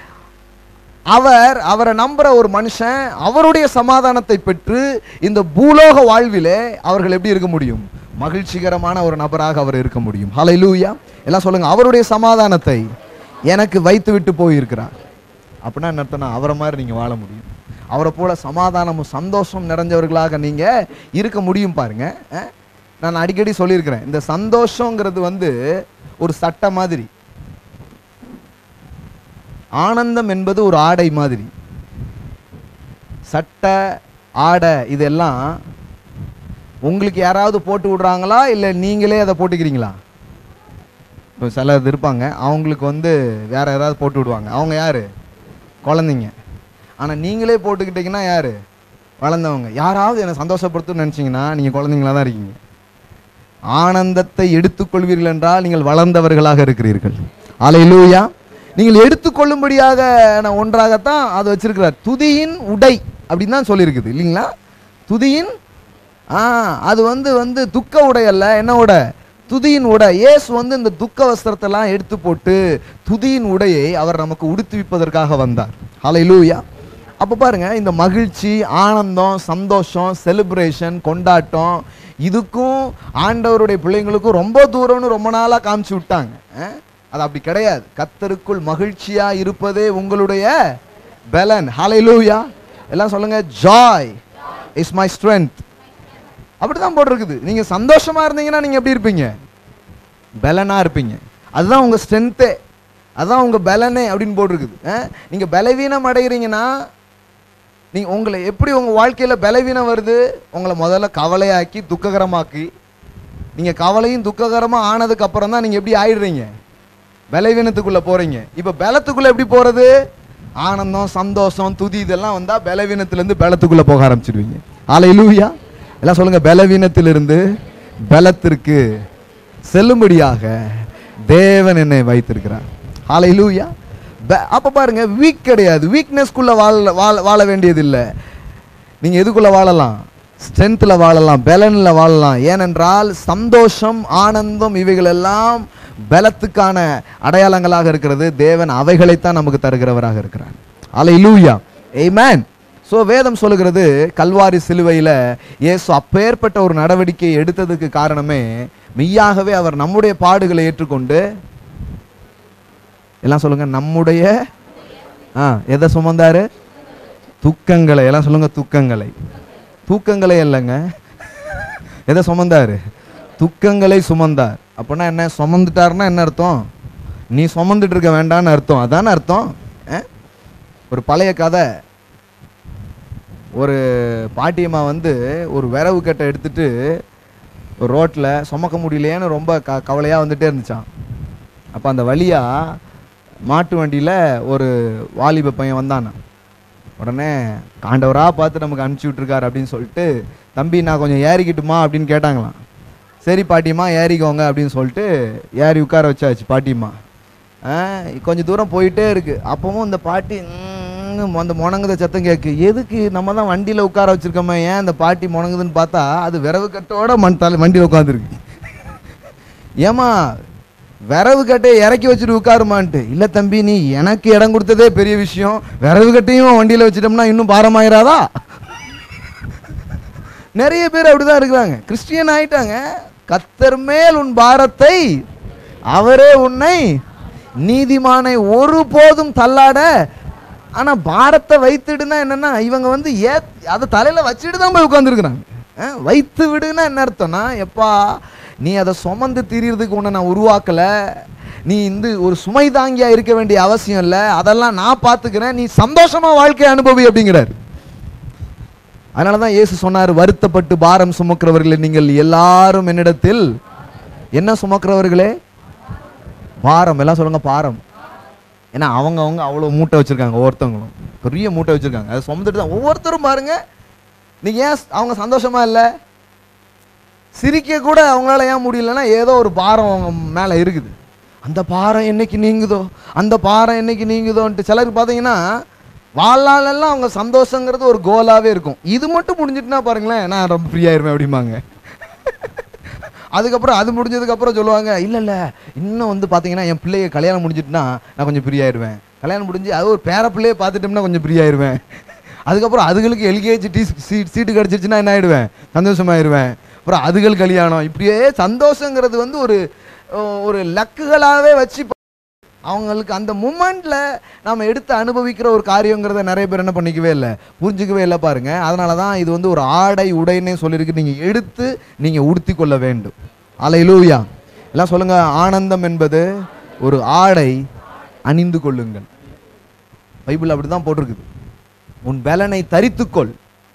அவர் அவரை நம்புற ஒரு மனுஷன் அவருடைய சமாதானத்தை பெற்று இந்த பூலோக வாழ்விலே அவர்கள் எப்படி இருக்க முடியும் மகிழ்ச்சிகரமான ஒரு நபராக அவர் இருக்க முடியும் ஹalleluya எல்லாம் சொல்லுங்க அவருடைய சமாதானத்தை எனக்கு வைத்து விட்டு போயிருக்கிறார் அப்படின்னா என்ன அர்த்தம்னா அவரை மாதிரி நீங்க வாழ முடியும் அவரை போல சமாதானமும் சந்தோஷம் நிறைஞ்சவர்களாக நீங்க இருக்க முடியும் பாருங்க அஹ்? நான் அடிக்கடி சொல்லியிருக்கிறேன் இந்த சந்தோஷங்கிறது வந்து ஒரு சட்டை மாதிரி ஆனந்தம் என்பது ஒரு ஆடை மாதிரி சட்டை ஆடை இதெல்லாம் உங்களுக்கு யாராவது போட்டு விடுறாங்களா இல்லை நீங்களே அதை போட்டுக்கிறீங்களா இப்போ சிலர் இருப்பாங்க அவங்களுக்கு வந்து வேற யாராவது போட்டு விடுவாங்க அவங்க யாரு குழந்தைங்க ஆனால் நீங்களே போட்டுக்கிட்டீங்கன்னா யாரு வளர்ந்தவங்க யாராவது என்னை சந்தோஷப்படுத்தணும்னு நினச்சிங்கன்னா நீங்கள் குழந்தைங்களா தான் இருக்கீங்க ஆனந்தத்தை எடுத்துக்கொள்வீர்கள் என்றால் நீங்கள் வளர்ந்தவர்களாக இருக்கிறீர்கள் அலையிலூயா நீங்கள் எடுத்துக்கொள்ளும்படியாக நான் ஒன்றாகத்தான் அதை வச்சிருக்கிறார் துதியின் உடை அப்படின்னு தான் சொல்லியிருக்குது இல்லைங்களா துதியின் ஆ அது வந்து வந்து துக்க உடை அல்ல என்ன உடை துதியின் உடை இயேசு வந்து இந்த துக்க வஸ்திரத்தெல்லாம் எடுத்து போட்டு துதியின் உடையை அவர் நமக்கு உடுத்துவிப்பதற்காக வந்தார் ஹalleluya அப்போ பாருங்க இந்த மகிழ்ச்சி ஆனந்தம் சந்தோஷம் செலிப்ரேஷன் கொண்டாட்டம் இதுக்கும் ஆண்டவருடைய பிள்ளைங்களுக்கும் ரொம்ப தூரம்னு ரொம்ப நாளாக காமிச்சு விட்டாங்க அஹ்? அது அப்படி கிடையாது கத்தருக்குள் மகிழ்ச்சியா இருப்பதே உங்களுடைய பலன் ஹalleluya எல்லாம் சொல்லுங்க ஜாய் இஸ் மை ஸ்ட்ரென்த் அப்படிதான் போட்டிருக்குது நீங்க சந்தோஷமா இருந்தீங்கன்னா நீங்க எப்படி இருப்பீங்க பலனா இருப்பீங்க அதுதான் உங்க ஸ்ட்ரென்த்தே அதுதான் உங்க பலனே அப்படின்னு போட்டிருக்குது அஹ்? நீங்க பலவீனம் அடைகிறீங்கன்னா நீங்க உங்களை எப்படி உங்க வாழ்க்கையில பலவீனம் வருது உங்களை முதல்ல கவலையாக்கி துக்ககரமாக்கி நீங்க கவலையும் துக்ககரமா ஆனதுக்கு அப்புறம் தான் நீங்க எப்படி ஆயிடுறீங்க பலவீனத்துக்குள்ள போறீங்க இப்ப பலத்துக்குள்ள எப்படி போறது ஆனந்தம் சந்தோஷம் துதி இதெல்லாம் வந்தா பலவீனத்திலிருந்து பலத்துக்குள்ள போக ஆரம்பிச்சிடுவீங்க ஆலையிலூயா எல்லாம் சொல்லுங்க பலவீனத்திலிருந்து பலத்திற்கு செல்லும்படியாக தேவன் என்னை வைத்திருக்கிறார் ஆலையிலூயா அப்ப பாருங்க வீக் கிடையாது வீக்னஸ்க்குள்ள வாழ வாழ வாழ வேண்டியது இல்லை நீங்க எதுக்குள்ள வாழலாம் ஸ்ட்ரென்த்ல வாழலாம் பலன்ல வாழலாம் ஏனென்றால் சந்தோஷம் ஆனந்தம் இவைகள் எல்லாம் பலத்துக்கான அடையாளங்களாக இருக்கிறது தேவன் அவைகளைத்தான் நமக்கு தருகிறவராக இருக்கிறார் அலையிலூயா ஏமேன் ஸோ வேதம் சொல்லுகிறது கல்வாரி சிலுவையில் இயேசு அப்பேற்பட்ட ஒரு நடவடிக்கை எடுத்ததுக்கு காரணமே மெய்யாகவே அவர் நம்முடைய பாடுகளை ஏற்றுக்கொண்டு எல்லாம் சொல்லுங்க நம்முடைய ஆ எதை சுமந்தாரு துக்கங்களை எல்லாம் சொல்லுங்க துக்கங்களை தூக்கங்களே இல்லைங்க எதை சுமந்தாரு துக்கங்களை சுமந்தார் அப்படின்னா என்ன சுமந்துட்டாருன்னா என்ன அர்த்தம் நீ சுமந்துட்டு இருக்க வேண்டாம்னு அர்த்தம் அதானே அர்த்தம் ஆ? ஒரு பழைய கதை ஒரு பாட்டியம்மா வந்து ஒரு விரவு கட்டை எடுத்துட்டு ஒரு ரோட்டில் சுமக்க முடியலையேன்னு ரொம்ப க கவலையாக வந்துட்டே இருந்துச்சான் அப்போ அந்த வழியா மாட்டு வண்டியில் ஒரு வாலிப பையன் வந்தானா உடனே காண்டவராக பார்த்து நமக்கு அனுப்பிச்சி விட்ருக்காரு அப்படின்னு சொல்லிட்டு தம்பி நான் கொஞ்சம் ஏறிக்கிட்டுமா அப்படின்னு கேட்டாங்களாம் சரி பாட்டிம்மா ஏறிக்கோங்க அப்படின்னு சொல்லிட்டு ஏறி உட்கார வச்சாச்சு பாட்டிம்மா ஆ, கொஞ்சம் தூரம் போயிட்டே இருக்கு அப்பவும் இந்த பாட்டி ம்ம் அந்த முணங்குத சத்தம் கேட்கு எதுக்கு நம்ம தான் வண்டியில் உட்கார வச்சிருக்கோமே ஏன் அந்த பாட்டி முணங்குதுன்னு பார்த்தா அது விரவு கட்டோட மண் தலை வண்டியில் உட்காந்துருக்கு ஏமா விரவு கட்டையை இறக்கி வச்சுட்டு உட்காருமான்ட்டு இல்ல தம்பி நீ எனக்கு இடம் கொடுத்ததே பெரிய விஷயம் விரவு கட்டையும் வண்டியில வச்சிட்டோம்னா இன்னும் பாரமாயிராதா நிறைய பேர் அப்படிதான் இருக்கிறாங்க கிறிஸ்டியன் ஆயிட்டாங்க கத்தர் மேல் உன் பாரத்தை அவரே உன்னை நீதிமானை ஒருபோதும் தள்ளாட ஆனா பாரத்தை வைத்துடுனா என்னன்னா இவங்க வந்து ஏ அதை தலையில வச்சுட்டு தான் போய் உட்காந்துருக்குறாங்க வைத்து விடுன்னா என்ன அர்த்தம்னா எப்பா நீ அதை சுமந்து திரியறதுக்கு உன்னை நான் உருவாக்கல நீ இந்த ஒரு சுமை தாங்கியா இருக்க வேண்டிய அவசியம் இல்லை அதெல்லாம் நான் பார்த்துக்கிறேன் நீ சந்தோஷமா வாழ்க்கையை அனுபவி அப்படிங்கிறார் அதனால தான் இயேசு சொன்னார் வருத்தப்பட்டு பாரம் சுமக்கிறவர்களே நீங்கள் எல்லாரும் என்னிடத்தில் என்ன சுமக்கிறவர்களே பாரம் எல்லாம் சொல்லுங்க பாரம் ஏன்னா அவங்க அவங்க அவ்வளோ மூட்டை வச்சிருக்காங்க ஒவ்வொருத்தவங்களும் பெரிய மூட்டை வச்சிருக்காங்க அதை சுமந்துட்டு தான் ஒவ்வொருத்தரும் பாருங்க நீங்க ஏன் அவங்க சந்தோஷமா இல்லை சிரிக்க கூட அவங்களால ஏன் முடியலன்னா ஏதோ ஒரு பாரம் அவங்க மேலே இருக்குது அந்த பாரம் என்னைக்கு நீங்குதோ அந்த பாரம் என்னைக்கு நீங்குதோன்ட்டு சிலருக்கு பார்த்தீங்கன்னா வாழ்நாளெல்லாம் அவங்க சந்தோஷங்கிறது ஒரு கோலாவே இருக்கும் இது மட்டும் முடிஞ்சிட்டுனா பாருங்களேன் நான் ரொம்ப ஃப்ரீயாயிருவேன் அப்படிம்பாங்க அதுக்கப்புறம் அது முடிஞ்சதுக்கப்புறம் சொல்லுவாங்க இல்லை இல்லை இன்னும் வந்து பார்த்தீங்கன்னா என் பிள்ளைய கல்யாணம் முடிஞ்சிட்டுனா நான் கொஞ்சம் ஃப்ரீயாயிருவேன் கல்யாணம் முடிஞ்சு அது ஒரு பேர பிள்ளைய பார்த்துட்டோம்னா கொஞ்சம் ஃப்ரீயாயிருவேன் அதுக்கப்புறம் அதுகளுக்கு எல்கேஜி டி சீட் சீட்டு கிடச்சிருச்சுன்னா என்ன ஆயிடுவேன் சந்தோஷமாயிருவேன் அப்புறம் அதுகள் கல்யாணம் இப்படியே சந்தோஷங்கிறது வந்து ஒரு ஒரு லக்குகளாகவே வச்சு அவங்களுக்கு அந்த மூமெண்ட்ல நாம எடுத்து அனுபவிக்கிற ஒரு காரியங்கிறத நிறைய பேர் என்ன பண்ணிக்கவே இல்லை புரிஞ்சுக்கவே இல்லை பாருங்க அதனால தான் இது வந்து ஒரு ஆடை உடைன்னே சொல்லியிருக்கு நீங்க எடுத்து நீங்க உடுத்தி கொள்ள வேண்டும் அலையிலூயா எல்லாம் சொல்லுங்க ஆனந்தம் என்பது ஒரு ஆடை அணிந்து கொள்ளுங்கள் பைபிள் அப்படிதான் போட்டிருக்குது உன் பலனை தரித்துக்கொள்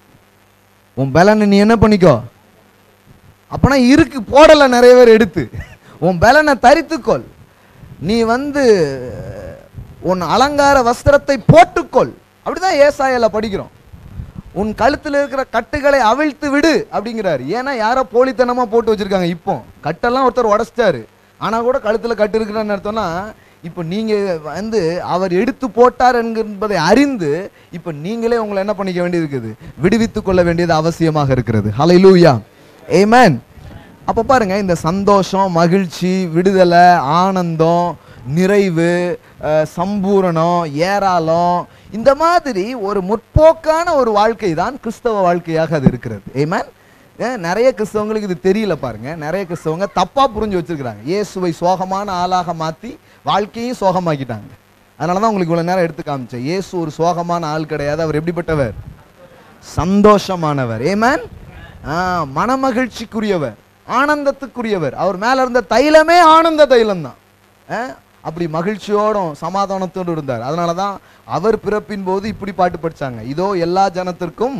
உன் பலனை நீ என்ன பண்ணிக்கோ அப்பனா இருக்கு போடல நிறைய பேர் எடுத்து உன் பலனை தரித்துக்கொள் நீ வந்து உன் அலங்கார வஸ்திரத்தை போட்டுக்கொள் அப்படிதான் ஏசாயால படிக்கிறோம் உன் கழுத்தில் இருக்கிற கட்டுகளை அவிழ்த்து விடு அப்படிங்கிறாரு ஏன்னா யாரோ போலித்தனமா போட்டு வச்சிருக்காங்க இப்போ கட்டெல்லாம் ஒருத்தர் உடச்சிட்டாரு ஆனா கூட கழுத்துல கட்டு இருக்கிறன்னு அர்த்தம்னா இப்போ நீங்க வந்து அவர் எடுத்து போட்டார் என்பதை அறிந்து இப்போ நீங்களே உங்களை என்ன பண்ணிக்க வேண்டியது இருக்குது விடுவித்துக் கொள்ள வேண்டியது அவசியமாக இருக்கிறது ஹalleluya ஏமேன் அப்போ பாருங்க இந்த சந்தோஷம் மகிழ்ச்சி விடுதலை ஆனந்தம் நிறைவு அஹ், சம்பூரணம் ஏராளம் இந்த மாதிரி ஒரு முற்போக்கான ஒரு வாழ்க்கை தான் கிறிஸ்தவ வாழ்க்கையாக அது இருக்கிறது ஏமேன் நிறைய கிறிஸ்தவங்களுக்கு இது தெரியல பாருங்க நிறைய கிறிஸ்தவங்க தப்பா புரிஞ்சு வச்சிருக்கிறாங்க இயேசுவை சோகமான ஆளாக மாத்தி வாழ்க்கையும் சோகமாக்கிட்டாங்க அதனால தான் உங்களுக்கு இவ்வளவு நேரம் எடுத்து காமிச்சேன் இயேசு ஒரு சோகமான ஆள் கிடையாது அவர் எப்படிப்பட்டவர் சந்தோஷமானவர் ஏமேன் மனமகிழ்ச்சிக்குரியவர் ஆனந்தத்துக்குரியவர் அவர் மேல இருந்த தைலமே ஆனந்த தைலம் தான் அப்படி மகிழ்ச்சியோடும் சமாதானத்தோடு இருந்தார் அதனால தான் அவர் பிறப்பின் போது இப்படி பாட்டு படிச்சாங்க இதோ எல்லா ஜனத்திற்கும்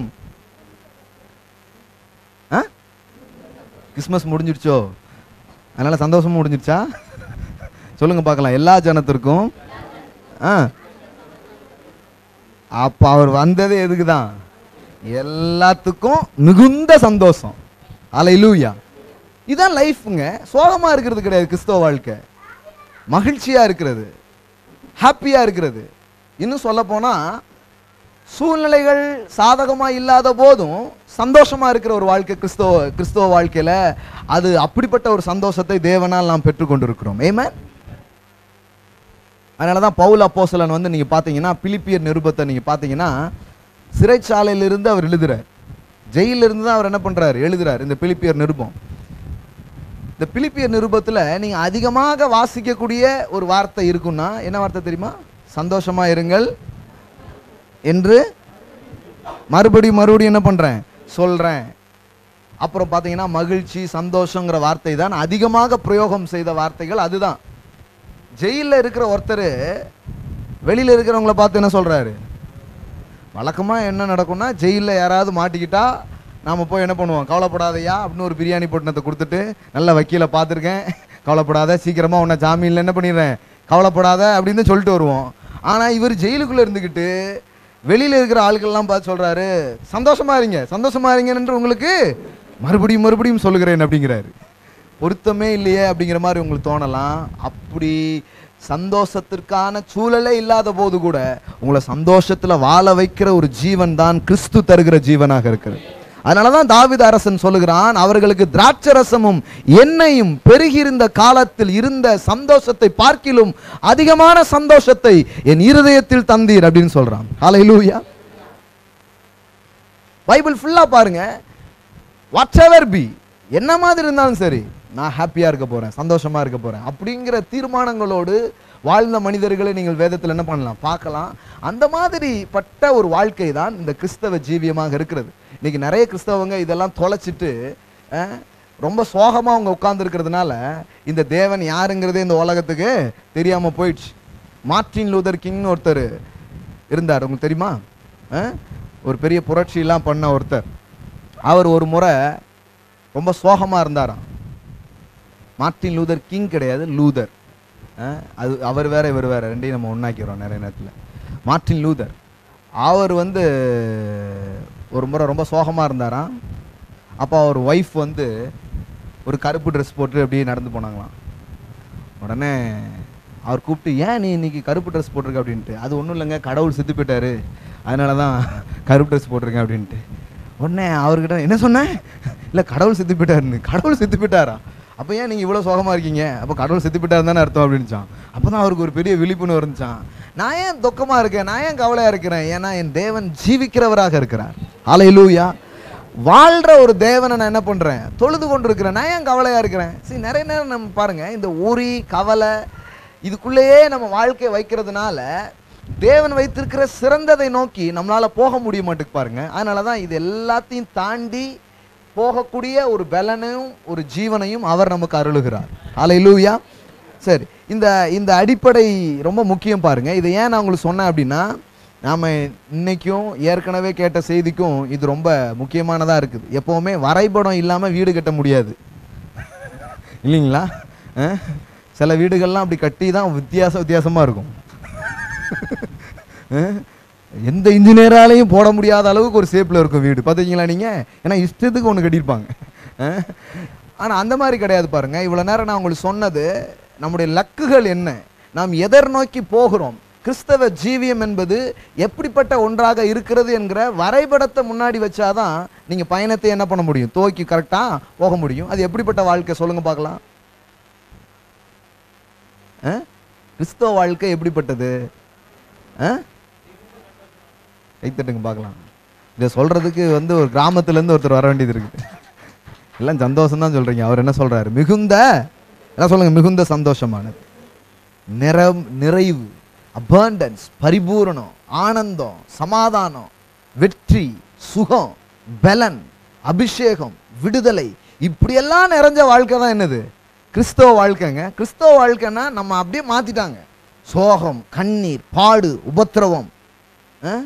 ஆ? கிறிஸ்மஸ் முடிஞ்சிடுச்சோ அதனால சந்தோஷமும் முடிஞ்சிடுச்சா சொல்லுங்க பார்க்கலாம் எல்லா ஜனத்திற்கும் ஆ அப்ப அவர் வந்தது எதுக்கு தான் எல்லாத்துக்கும் மிகுந்த சந்தோஷம் அலையிலூயா இதான் லைஃப்ங்க சோகமா இருக்கிறது கிடையாது கிறிஸ்தவ வாழ்க்கை மகிழ்ச்சியா இருக்கிறது ஹாப்பியா இருக்கிறது இன்னும் சொல்ல போனா சூழ்நிலைகள் சாதகமா இல்லாத போதும் சந்தோஷமா இருக்கிற ஒரு வாழ்க்கை கிறிஸ்தவ கிறிஸ்தவ வாழ்க்கையில அது அப்படிப்பட்ட ஒரு சந்தோஷத்தை தேவனால் நாம் பெற்றுக்கொண்டிருக்கிறோம் ஏமே அதனால தான் பவுல் அப்போஸ்தலன் வந்து நீங்க பார்த்தீங்கன்னா பிலிப்பியர் நிருபத்தை நீங்க பார்த்தீங்கன்னா சிறைச்சாலையிலிருந்து அவர் எழுதுறார் ஜெயிலில் இருந்து தான் அவர் என்ன பண்றாரு எழுதுறார் இந்த பிலிப்பியர் நிருபம் இந்த பிலிப்பியர் நிருபத்துல நீங்க அதிகமாக வாசிக்கக்கூடிய ஒரு வார்த்தை இருக்குன்னா என்ன வார்த்தை தெரியுமா சந்தோஷமா இருங்கள் என்று மறுபடியும் மறுபடியும் என்ன பண்றேன் சொல்றேன் அப்புறம் பார்த்தீங்கன்னா மகிழ்ச்சி சந்தோஷங்கிற வார்த்தை தான் அதிகமாக பிரயோகம் செய்த வார்த்தைகள் அதுதான் ஜெயிலில் இருக்கிற ஒருத்தர் வெளியில் இருக்கிறவங்கள பார்த்து என்ன சொல்றாரு வழக்கமாக என்ன நடக்கும்னா ஜெயிலில் யாராவது மாட்டிக்கிட்டா நாம் போய் என்ன பண்ணுவோம் கவலைப்படாதயா அப்படின்னு ஒரு பிரியாணி பொட்டணத்தை கொடுத்துட்டு நல்ல வக்கீலை பார்த்துருக்கேன் கவலைப்படாத சீக்கிரமாக உன்னை ஜாமீனில் என்ன பண்ணிடுறேன் கவலைப்படாத அப்படின்னு சொல்லிட்டு வருவோம் ஆனால் இவர் ஜெயிலுக்குள்ளே இருந்துக்கிட்டு வெளியில் இருக்கிற ஆட்கள்லாம் பார்த்து சொல்கிறாரு சந்தோஷமா இருங்க சந்தோஷமா இருங்கன்னு உங்களுக்கு மறுபடியும் மறுபடியும் சொல்லுகிறேன் அப்படிங்கிறாரு பொருத்தமே இல்லையே அப்படிங்கிற மாதிரி உங்களுக்கு தோணலாம் அப்படி சந்தோஷத்திற்கான சூழலே இல்லாத போது கூட உங்களை சந்தோஷத்துல வாழ வைக்கிற ஒரு ஜீவன் தான் கிறிஸ்து தருகிற ஜீவனாக இருக்கிறது அதனாலதான் தாவீது அரசன் சொல்லுகிறான் அவர்களுக்கு திராட்சரசமும் எண்ணெயும் பெருகியிருந்த காலத்தில் இருந்த சந்தோஷத்தை பார்க்கிலும் அதிகமான சந்தோஷத்தை என் இருதயத்தில் தந்தீர் அப்படின்னு சொல்றான் ஹalleluya பைபிள் ஃபுல்லா பாருங்க வாட் எவர் பி என்ன மாதிரி இருந்தாலும் சரி நான் ஹாப்பியாக இருக்க போகிறேன் சந்தோஷமாக இருக்க போகிறேன் அப்படிங்கிற தீர்மானங்களோடு வாழ்ந்த மனிதர்களை நீங்கள் வேதத்தில் என்ன பண்ணலாம் பார்க்கலாம் அந்த மாதிரி பட்ட ஒரு வாழ்க்கை தான் இந்த கிறிஸ்தவ ஜீவியமாக இருக்கிறது இன்னைக்கு நிறைய கிறிஸ்தவங்க இதெல்லாம் தொலைச்சிட்டு அஹ், ரொம்ப சோகமாக அவங்க உட்கார்ந்துருக்கிறதுனால இந்த தேவன் யாருங்கிறதே இந்த உலகத்துக்கு தெரியாமல் போயிடுச்சு மார்ட்டின் லூதர் கிங்னு ஒருத்தர் இருந்தார் உங்களுக்கு தெரியுமா அஹ்? ஒரு பெரிய புரட்சியெல்லாம் பண்ண ஒருத்தர் அவர் ஒரு முறை ரொம்ப சோகமாக இருந்தாராம் மார்ட்டின் லூதர் கிங் கிடையாது லூதர் அஹ், அது அவர் வேற இவர் வேற ரெண்டையும் நம்ம ஒன்றாக்கிறோம் நிறைய நேரத்தில் மார்ட்டின் லூதர் அவர் வந்து ஒரு முறை ரொம்ப சோகமாக இருந்தாராம் அப்போ அவர் ஒய்ஃப் வந்து ஒரு கருப்பு ட்ரெஸ் போட்டு அப்படியே நடந்து போனாங்களாம் உடனே அவர் கூப்பிட்டு ஏன் நீ இன்னைக்கு கருப்பு ட்ரெஸ் போட்டிருக்க அப்படின்ட்டு அது ஒன்றும் இல்லைங்க கடவுள் செத்து போயிட்டாரு அதனால தான் கருப்பு ட்ரெஸ் போட்டிருக்கேன் அப்படின்ட்டு உடனே அவர்கிட்ட என்ன சொன்னேன் இல்லை கடவுள் செத்து போயிட்டாருன்னு கடவுள் செத்து போயிட்டாரா அப்போ ஏன் நீங்கள் இவ்வளோ சோகமாக இருக்கீங்க அப்போ கடவுள் செத்து போயிட்டாரு தானே அர்த்தம் அப்படின்னுச்சான் அப்போ தான் அவருக்கு ஒரு பெரிய விழிப்புணர்வு இருந்துச்சான் நான் ஏன் துக்கமாக இருக்கேன் நான் ஏன் கவலையாக இருக்கிறேன் ஏன்னா என் தேவன் ஜீவிக்கிறவராக இருக்கிறார் அலையிலூயா வாழ்ற ஒரு தேவனை நான் என்ன பண்றேன் தொழுது கொண்டிருக்கிறேன் நான் ஏன் கவலையா இருக்கிறேன் சரி நிறைய நேரம் நம்ம பாருங்க இந்த உரி கவலை இதுக்குள்ளேயே நம்ம வாழ்க்கையை வைக்கிறதுனால தேவன் வைத்திருக்கிற சிறந்ததை நோக்கி நம்மளால போக முடிய மாட்டேங்குது பாருங்க அதனால தான் இது எல்லாத்தையும் தாண்டி போகக்கூடிய ஒரு பலனையும் ஒரு ஜீவனையும் அவர் நமக்கு அருளுகிறார் அலையிலூயா சரி இந்த இந்த அடிப்படை ரொம்ப முக்கியம் பாருங்க இதை ஏன் நான் உங்களுக்கு சொன்னேன் அப்படின்னா நாம இன்னைக்கும் ஏற்கனவே கேட்ட செய்திக்கும் இது ரொம்ப முக்கியமானதா இருக்குது எப்பவுமே வரைபடம் இல்லாம வீடு கட்ட முடியாது இல்லைங்களா அஹ்? சில வீடுகள்லாம் அப்படி கட்டி தான் வித்தியாச வித்தியாசமா இருக்கும் அஹ்? எந்த இன்ஜினியராலையும் போட முடியாத அளவுக்கு ஒரு ஷேப்ல இருக்கும் வீடு பார்த்தீங்களா நீங்க ஏன்னா இஷ்டத்துக்கு ஒன்று கட்டியிருப்பாங்க அஹ்? ஆனா அந்த மாதிரி கிடையாது பாருங்க இவ்வளவு நேரம் நான் உங்களுக்கு சொன்னது நம்முடைய லக்குகள் என்ன நாம் எதர் நோக்கி போகிறோம் கிறிஸ்தவ ஜீவியம் என்பது எப்படிப்பட்ட ஒன்றாக இருக்கிறது என்கிற வரைபடத்தை முன்னாடி வச்சாதான் நீங்க பயணத்தை என்ன பண்ண முடியும் துவக்கி கரெக்டா போக முடியும் அது எப்படிப்பட்ட வாழ்க்கை சொல்லுங்க பார்க்கலாம் அஹ்? கிறிஸ்தவ வாழ்க்கை எப்படிப்பட்டது அஹ்? கைத்தட்டுங்க பார்க்கலாம் இதை சொல்றதுக்கு வந்து ஒரு கிராமத்துல இருந்து ஒருத்தர் வர வேண்டியது இருக்கு எல்லாம் சந்தோஷம் தான் சொல்றீங்க அவர் என்ன சொல்றாரு மிகுந்த என்ன சொல்லுங்க மிகுந்த சந்தோஷமானது நிறம் நிறைவு abundance பரிபூரணம் ஆனந்தம் சமாதானம் வெற்றி சுகம் பலன் அபிஷேகம் விடுதலை இப்படியெல்லாம் நிறைஞ்ச வாழ்க்கை தான் என்னது கிறிஸ்தவ வாழ்க்கைங்க கிறிஸ்தவ வாழ்க்கைன்னா நம்ம அப்படியே மாத்திட்டாங்க சோகம் கண்ணீர் பாடு உபத்திரவம் அஹ்?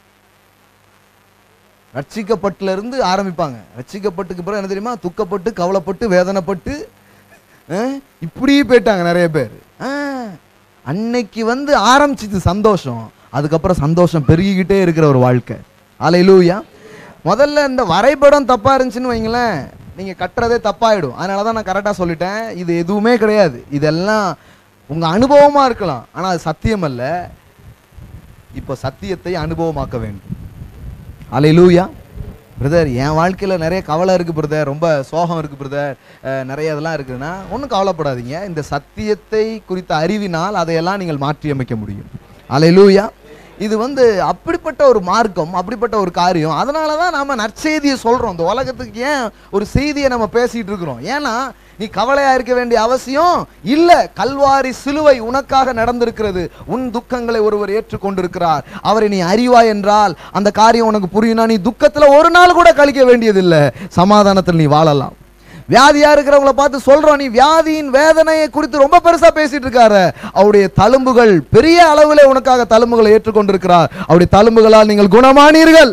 ரட்சிக்கப்பட்டுல இருந்து ஆரம்பிப்பாங்க ரட்சிக்கப்பட்டுக்கு பிறகு என்ன தெரியுமா துக்கப்பட்டு கவலைப்பட்டு வேதனைப்பட்டு அஹ், இப்படி போயிட்டாங்க நிறைய பேர் அஹ், அன்னைக்கு வந்து ஆரம்பிச்சிது சந்தோஷம் அதுக்கப்புறம் சந்தோஷம் பெருகிக்கிட்டே இருக்கிற ஒரு வாழ்க்கை அலையிலூயா முதல்ல இந்த வரைபடம் தப்பா இருந்துச்சுன்னு வைங்களேன் நீங்க கட்டுறதே தப்பாயிடும் அதனால தான் நான் கரெக்டாக சொல்லிட்டேன் இது எதுவுமே கிடையாது இதெல்லாம் உங்க அனுபவமா இருக்கலாம் ஆனா அது சத்தியம் அல்ல இப்போ சத்தியத்தை அனுபவமாக்க வேண்டும் அலையிலூயா பிரதர் என் வாழ்க்கையில் நிறைய கவலை இருக்குது பிரதர் ரொம்ப சோகம் இருக்குது பிரதர் நிறைய இதெல்லாம் இருக்குன்னா ஒன்றும் கவலைப்படாதீங்க இந்த சத்தியத்தை குறித்த அறிவினால் அதையெல்லாம் நீங்கள் மாற்றி அமைக்க முடியும் அலையிலூயா இது வந்து அப்படிப்பட்ட ஒரு மார்க்கம் அப்படிப்பட்ட ஒரு காரியம் அதனால தான் நாம நற்செய்தியை சொல்கிறோம் இந்த உலகத்துக்கு ஏன் ஒரு செய்தியை நம்ம பேசிகிட்டு இருக்கிறோம் ஏன்னா நீ கவலையா இருக்க வேண்டிய அவசியம் இல்ல கல்வாரி சிலுவை உனக்காக நடந்திருக்கிறது உன் துக்கங்களை ஒருவர் ஏற்றுக்கொண்டிருக்கிறார் அவரை நீ அறிவாய் என்றால் அந்த காரியம் உனக்கு புரியும்னா நீ துக்கத்துல ஒரு நாள் கூட கழிக்க வேண்டியதில்லை சமாதானத்தில் நீ வாழலாம் வியாதியா இருக்கிறவங்கள பார்த்து சொல்றோம் நீ வியாதியின் வேதனையை குறித்து ரொம்ப பெருசா பேசிட்டு இருக்காரு அவருடைய தழும்புகள் பெரிய அளவில் உனக்காக தழும்புகளை ஏற்றுக்கொண்டிருக்கிறார் அவருடைய தழும்புகளால் நீங்கள் குணமானீர்கள்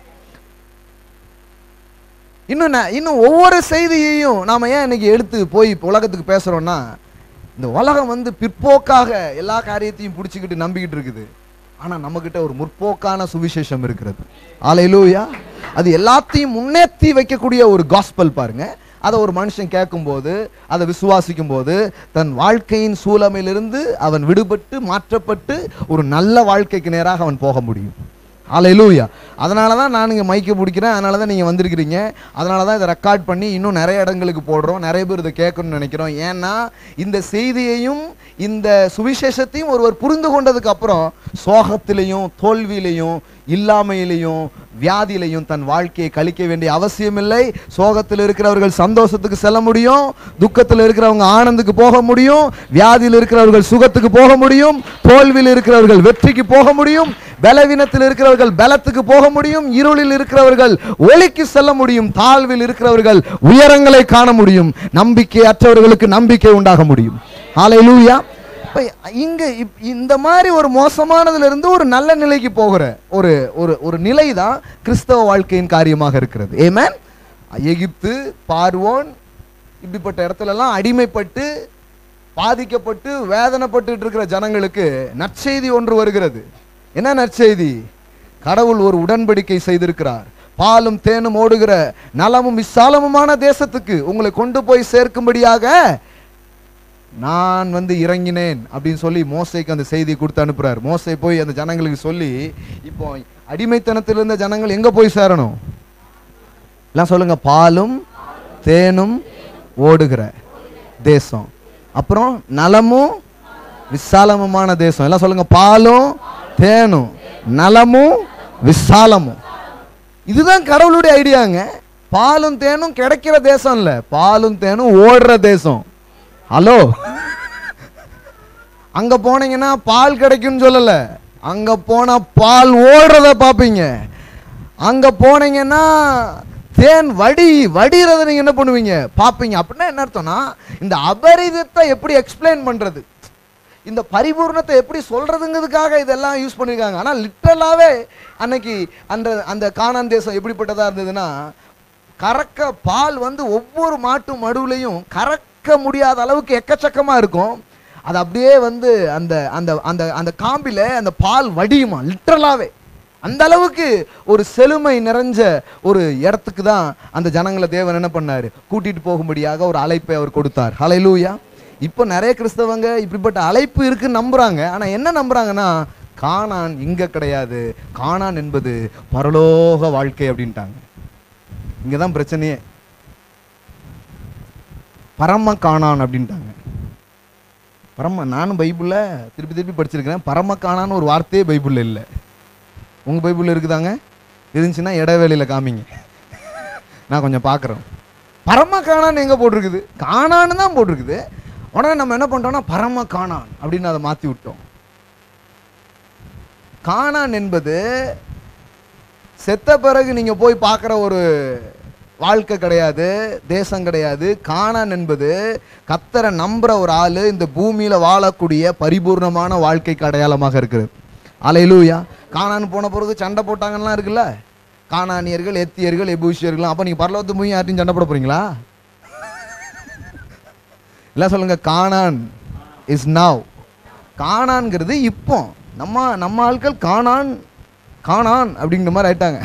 இன்னும் ந- இன்னும் ஒவ்வொரு செய்தியையும் நாம ஏன் இன்னைக்கு எடுத்து போய் இப்ப உலகத்துக்கு பேசுறோம்னா இந்த உலகம் வந்து பிற்போக்காக எல்லா காரியத்தையும் பிடிச்சிக்கிட்டு நம்பிக்கிட்டு இருக்குது ஆனா நம்மகிட்ட ஒரு முற்போக்கான சுவிசேஷம் இருக்கிறது ஆலையிலூயா அது எல்லாத்தையும் முன்னேற்றி வைக்கக்கூடிய ஒரு காஸ்பல் பாருங்க அதை ஒரு மனுஷன் கேட்கும்போது அதை விசுவாசிக்கும் போது தன் வாழ்க்கையின் சூழமையிலிருந்து அவன் விடுபட்டு மாற்றப்பட்டு ஒரு நல்ல வாழ்க்கைக்கு நேராக அவன் போக முடியும் ஹalleluya அதனால தான் நான் இங்கே மைக்கை பிடிக்கிறேன் அதனால தான் நீங்கள் வந்திருக்கிறீங்க அதனால தான் இதை ரெக்கார்ட் பண்ணி இன்னும் நிறைய இடங்களுக்கு போடுறோம் நிறைய பேர் இதை கேட்கணும்னு நினைக்கிறோம் ஏன்னா இந்த செய்தியையும் இந்த சுவிசேஷத்தையும் ஒருவர் புரிந்து கொண்டதுக்கு அப்புறம் சோகத்திலையும் தோல்வியிலையும் இல்லாமையிலையும் வியாதியிலையும் தன் வாழ்க்கையை கழிக்க வேண்டிய அவசியமில்லை சோகத்தில் இருக்கிறவர்கள் சந்தோஷத்துக்கு செல்ல முடியும் துக்கத்தில் இருக்கிறவங்க ஆனந்துக்கு போக முடியும் வியாதியில் இருக்கிறவர்கள் சுகத்துக்கு போக முடியும் தோல்வியில் இருக்கிறவர்கள் வெற்றிக்கு போக முடியும் பலவீனத்தில் இருக்கிறவர்கள் பலத்துக்கு போக முடியும் இருளில் இருக்கிறவர்கள் ஒளிக்கு செல்ல முடியும் தாழ்வில் இருக்கிறவர்கள் உயரங்களை காண முடியும் நம்பிக்கை அற்றவர்களுக்கு நம்பிக்கை உண்டாக முடியும் ஹalleluya இப்ப இங்க இப்- இந்த மாதிரி ஒரு மோசமானதுல இருந்து ஒரு நல்ல நிலைக்கு போகிற ஒரு ஒரு ஒரு நிலை தான் கிறிஸ்தவ வாழ்க்கையின் காரியமாக இருக்கிறது ஏமேன் எகிப்து பார்வோன் இப்படிப்பட்ட இடத்துல எல்லாம் அடிமைப்பட்டு பாதிக்கப்பட்டு வேதனைப்பட்டு இருக்கிற ஜனங்களுக்கு நற்செய்தி ஒன்று வருகிறது என்ன நற்செய்தி கடவுள் ஒரு உடன்படிக்கை செய்திருக்கிறார் பாலும் தேனும் ஓடுகிற நலமும் விசாலமுமான தேசத்துக்கு உங்களை கொண்டு போய் சேர்க்கும்படியாக நான் வந்து இறங்கினேன் அப்படின்னு சொல்லி மோசைக்கு அந்த செய்தி கொடுத்து அனுப்புறார் மோசை போய் அந்த ஜனங்களுக்கு சொல்லி இப்போ அடிமைத்தனத்தில் இருந்த ஜனங்கள் எங்க போய் சேரணும் எல்லாம் சொல்லுங்க பாலும் தேனும் ஓடுகிற தேசம் அப்புறம் நலமும் விசாலமுமான தேசம் எல்லாம் சொல்லுங்க பாலும் தேனும் நலமும் விசாலமும் இதுதான் கடவுளுடைய ஐடியாங்க பாலும் தேனும் கிடைக்கிற தேசம் இல்ல பாலும் தேனும் ஓடுற தேசம் ஹலோ அங்க போனீங்கன்னா பால் கிடைக்கும்னு சொல்லல அங்க போனா பால் ஓடுறத பாப்பீங்க அங்க போனீங்கன்னா தேன் வடி வடிறத நீங்க என்ன பண்ணுவீங்க பாப்பீங்க அப்படின்னா என்ன அர்த்தம்னா இந்த அபரிதத்தை எப்படி எக்ஸ்பிளைன் பண்றது இந்த பரிபூர்ணத்தை எப்படி சொல்றதுங்கிறதுக்காக இதெல்லாம் யூஸ் பண்ணியிருக்காங்க ஆனா லிட்டரலாவே அன்னைக்கு அந்த அந்த கானான் தேசம் எப்படிப்பட்டதா இருந்ததுன்னா கறக்க பால் வந்து ஒவ்வொரு மாட்டு மடுவுலையும் கறக்க முடியாத அளவுக்கு எக்கச்சக்கமா இருக்கும் அது அப்படியே வந்து அந்த அந்த அந்த அந்த காம்பில அந்த பால் வடியுமா லிட்டரலாவே அந்த அளவுக்கு ஒரு செழுமை நிறைஞ்ச ஒரு இடத்துக்கு தான் அந்த ஜனங்களை தேவன் என்ன பண்ணாரு கூட்டிட்டு போகும்படியாக ஒரு அழைப்பை அவர் கொடுத்தார் ஹalleluya இப்போ நிறைய கிறிஸ்தவங்க இப்படிப்பட்ட அழைப்பு இருக்குன்னு நம்புறாங்க ஆனா என்ன நம்புறாங்கன்னா காணான் இங்க கிடையாது காணான் என்பது பரலோக வாழ்க்கை அப்படின்ட்டாங்க இங்க தான் பிரச்சனையே பரம காணான் அப்படின்ட்டாங்க பரம நானும் பைபிள்ல திருப்பி திருப்பி படிச்சிருக்கிறேன் பரம காணான்னு ஒரு வார்த்தையே பைபிள்ல இல்லை உங்க பைபிள்ல இருக்குதாங்க இருந்துச்சுன்னா இடைவேளையில காமிங்க நான் கொஞ்சம் பார்க்குறேன் பரம காணான் எங்க போட்டிருக்குது காணான்னு தான் போட்டிருக்குது உடனே நம்ம என்ன பண்ணிட்டோம்னா பரம காணான் அப்படின்னு அதை மாத்தி விட்டோம் காணான் என்பது செத்த பிறகு நீங்க போய் பார்க்குற ஒரு வாழ்க்கை கிடையாது தேசம் கிடையாது காணான் என்பது கத்தரை நம்புற ஒரு ஆளு இந்த பூமியில வாழக்கூடிய பரிபூர்ணமான வாழ்க்கைக்கு அடையாளமாக இருக்கிறது அலையிலூயா காணான் போன பிறகு சண்டை போட்டாங்கலாம் இருக்குல்ல காணானியர்கள் எத்தியர்கள் எபூசியர்கள் அப்ப நீங்க பரலோகத்து போய் யார்ட்டையும் சண்டை போட போறீங்களா எல்லாம் சொல்லுங்க காணான் இஸ் நவ் காணான்ங்கிறது இப்போ நம்ம நம்ம ஆட்கள் காணான் காணான் அப்படிங்கிற மாதிரி ஆயிட்டாங்க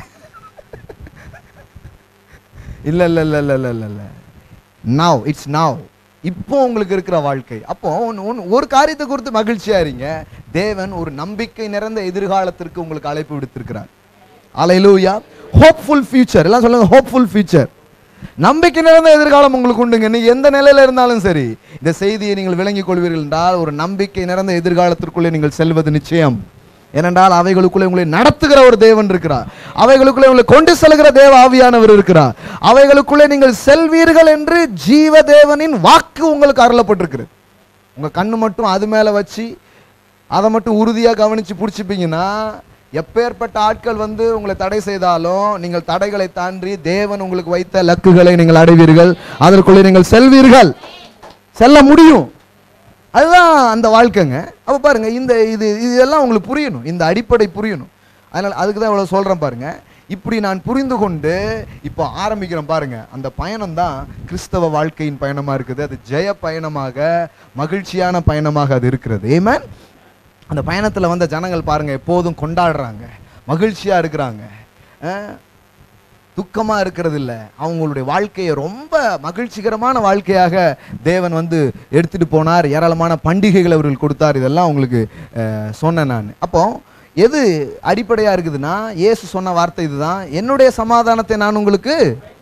இல்ல இல்ல இல்ல இல்ல இல்ல இல்ல இல்ல நவ் இட்ஸ் நவ் இப்போ உங்களுக்கு இருக்கிற வாழ்க்கை அப்போ ஒன்னு- ஒன்னு- ஒரு காரியத்தை குறித்து மகிழ்ச்சியா இருங்க தேவன் ஒரு நம்பிக்கை நிறைந்த எதிர்காலத்திற்கு உங்களுக்கு அழைப்பு விடுத்திருக்கிறார் அலையிலூயா ஹோப்ஃபுல் ஃபியூச்சர் எல்லாம் சொல்லுங்க ஹோப்ஃபுல் ஃபியூச்சர் நம்பிக்கை நிறைந்த எதிர்காலம் உங்களுக்கு உண்டுங்க நீ எந்த நிலையில இருந்தாலும் சரி இந்த செய்தியை நீங்கள் விளங்கிக் கொள்வீர்கள் என்றால் ஒரு நம்பிக்கை நிறைந்த எதிர்காலத்திற்குள்ளே நீங்கள் செல்வது நிச்சயம் ஏனென்றால் அவைகளுக்குள்ளே உங்களை நடத்துகிற ஒரு தேவன் இருக்கிறார் அவைகளுக்குள்ளே உங்களை கொண்டு செல்கிற தேவ ஆவியானவர் இருக்கிறார் அவைகளுக்குள்ளே நீங்கள் செல்வீர்கள் என்று ஜீவ தேவனின் வாக்கு உங்களுக்கு அருளப்பட்டிருக்கிறது உங்க கண்ணு மட்டும் அது மேல வச்சு அதை மட்டும் உறுதியாக கவனிச்சு பிடிச்சிப்பீங்கன்னா எப்பேற்பட்ட ஆட்கள் வந்து உங்களை தடை செய்தாலும் நீங்கள் தடைகளை தாண்டி தேவன் உங்களுக்கு வைத்த லக்குகளை நீங்கள் அடைவீர்கள் அதற்குள்ளே நீங்கள் செல்வீர்கள் செல்ல முடியும் அதுதான் அந்த வாழ்க்கைங்க அப்போ பாருங்க இந்த இது இதெல்லாம் உங்களுக்கு புரியணும் இந்த அடிப்படை புரியணும் அதனால் அதுக்கு தான் இவ்வளோ சொல்கிறேன் பாருங்க இப்படி நான் புரிந்து கொண்டு இப்போ ஆரம்பிக்கிறேன் பாருங்க அந்த பயணம் தான் கிறிஸ்தவ வாழ்க்கையின் பயணமாக இருக்குது அது ஜெய பயணமாக மகிழ்ச்சியான பயணமாக அது இருக்கிறது ஏமேன் அந்த பயணத்தில் வந்த ஜனங்கள் பாருங்க எப்போதும் கொண்டாடுறாங்க மகிழ்ச்சியாக இருக்கிறாங்க அஹ், துக்கமாக இருக்கிறது இல்லை அவங்களுடைய வாழ்க்கையை ரொம்ப மகிழ்ச்சிகரமான வாழ்க்கையாக தேவன் வந்து எடுத்துட்டு போனார் ஏராளமான பண்டிகைகள் அவர்கள் கொடுத்தார் இதெல்லாம் உங்களுக்கு அஹ், சொன்னேன் நான் அப்போ எது அடிப்படையாக இருக்குதுன்னா இயேசு சொன்ன வார்த்தை இதுதான் என்னுடைய சமாதானத்தை நான் உங்களுக்கு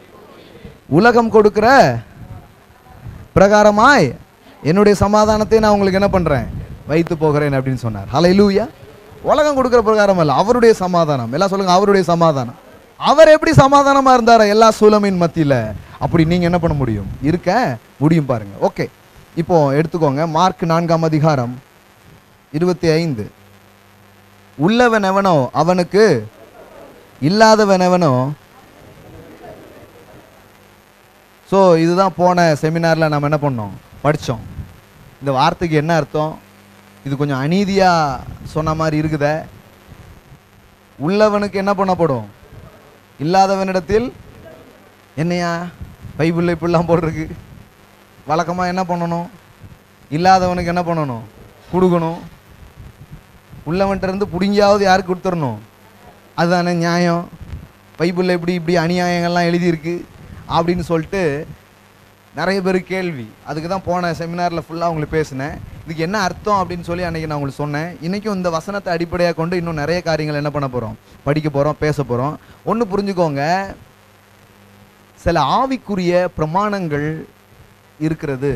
உலகம் கொடுக்கிற பிரகாரமாய் என்னுடைய சமாதானத்தை நான் உங்களுக்கு என்ன பண்றேன் வைத்து போகிறேன் அப்படின்னு சொன்னார் ஹalleluya உலகம் கொடுக்கிற பிரகாரம் அல்ல அவருடைய சமாதானம் எல்லாம் சொல்லுங்க அவருடைய சமாதானம் அவர் எப்படி சமாதானமா இருந்தாரா எல்லா சூழமின் மத்தியில அப்படி நீங்க என்ன பண்ண முடியும் இருக்க முடியும் பாருங்க ஓகே இப்போ எடுத்துக்கோங்க மார்க் நான்காம் அதிகாரம் இருபத்தி ஐந்து உள்ளவன் எவனோ அவனுக்கு இல்லாதவன் எவனோ ஸோ இதுதான் போன செமினாரில் நம்ம என்ன பண்ணோம் படித்தோம் இந்த வார்த்தைக்கு என்ன அர்த்தம் இது கொஞ்சம் அநீதியாக சொன்ன மாதிரி இருக்குதே உள்ளவனுக்கு என்ன பண்ணப்படும் இல்லாதவனிடத்தில் என்னையா பைபிளில் இப்படிலாம் போட்டிருக்கு வழக்கமாக என்ன பண்ணணும் இல்லாதவனுக்கு என்ன பண்ணணும் கொடுக்கணும் உள்ளவன்கிட்ட இருந்து பிடுங்கியாவது யாருக்கு கொடுத்துடணும் அதுதானே நியாயம் பைபிளில் இப்படி இப்படி அநியாயங்கள்லாம் எழுதியிருக்கு அப்படின்னு சொல்லிட்டு நிறைய பேர் கேள்வி அதுக்கு தான் போன செமினாரில் ஃபுல்லாக உங்களுக்கு பேசினேன் இதுக்கு என்ன அர்த்தம் அப்படின்னு சொல்லி அன்றைக்கி நான் உங்களுக்கு சொன்னேன் இன்றைக்கும் இந்த வசனத்தை அடிப்படையாக கொண்டு இன்னும் நிறைய காரியங்கள் என்ன பண்ண போகிறோம் படிக்க போகிறோம் பேச போகிறோம் ஒன்று புரிஞ்சுக்கோங்க சில ஆவிக்குரிய பிரமாணங்கள் இருக்கிறது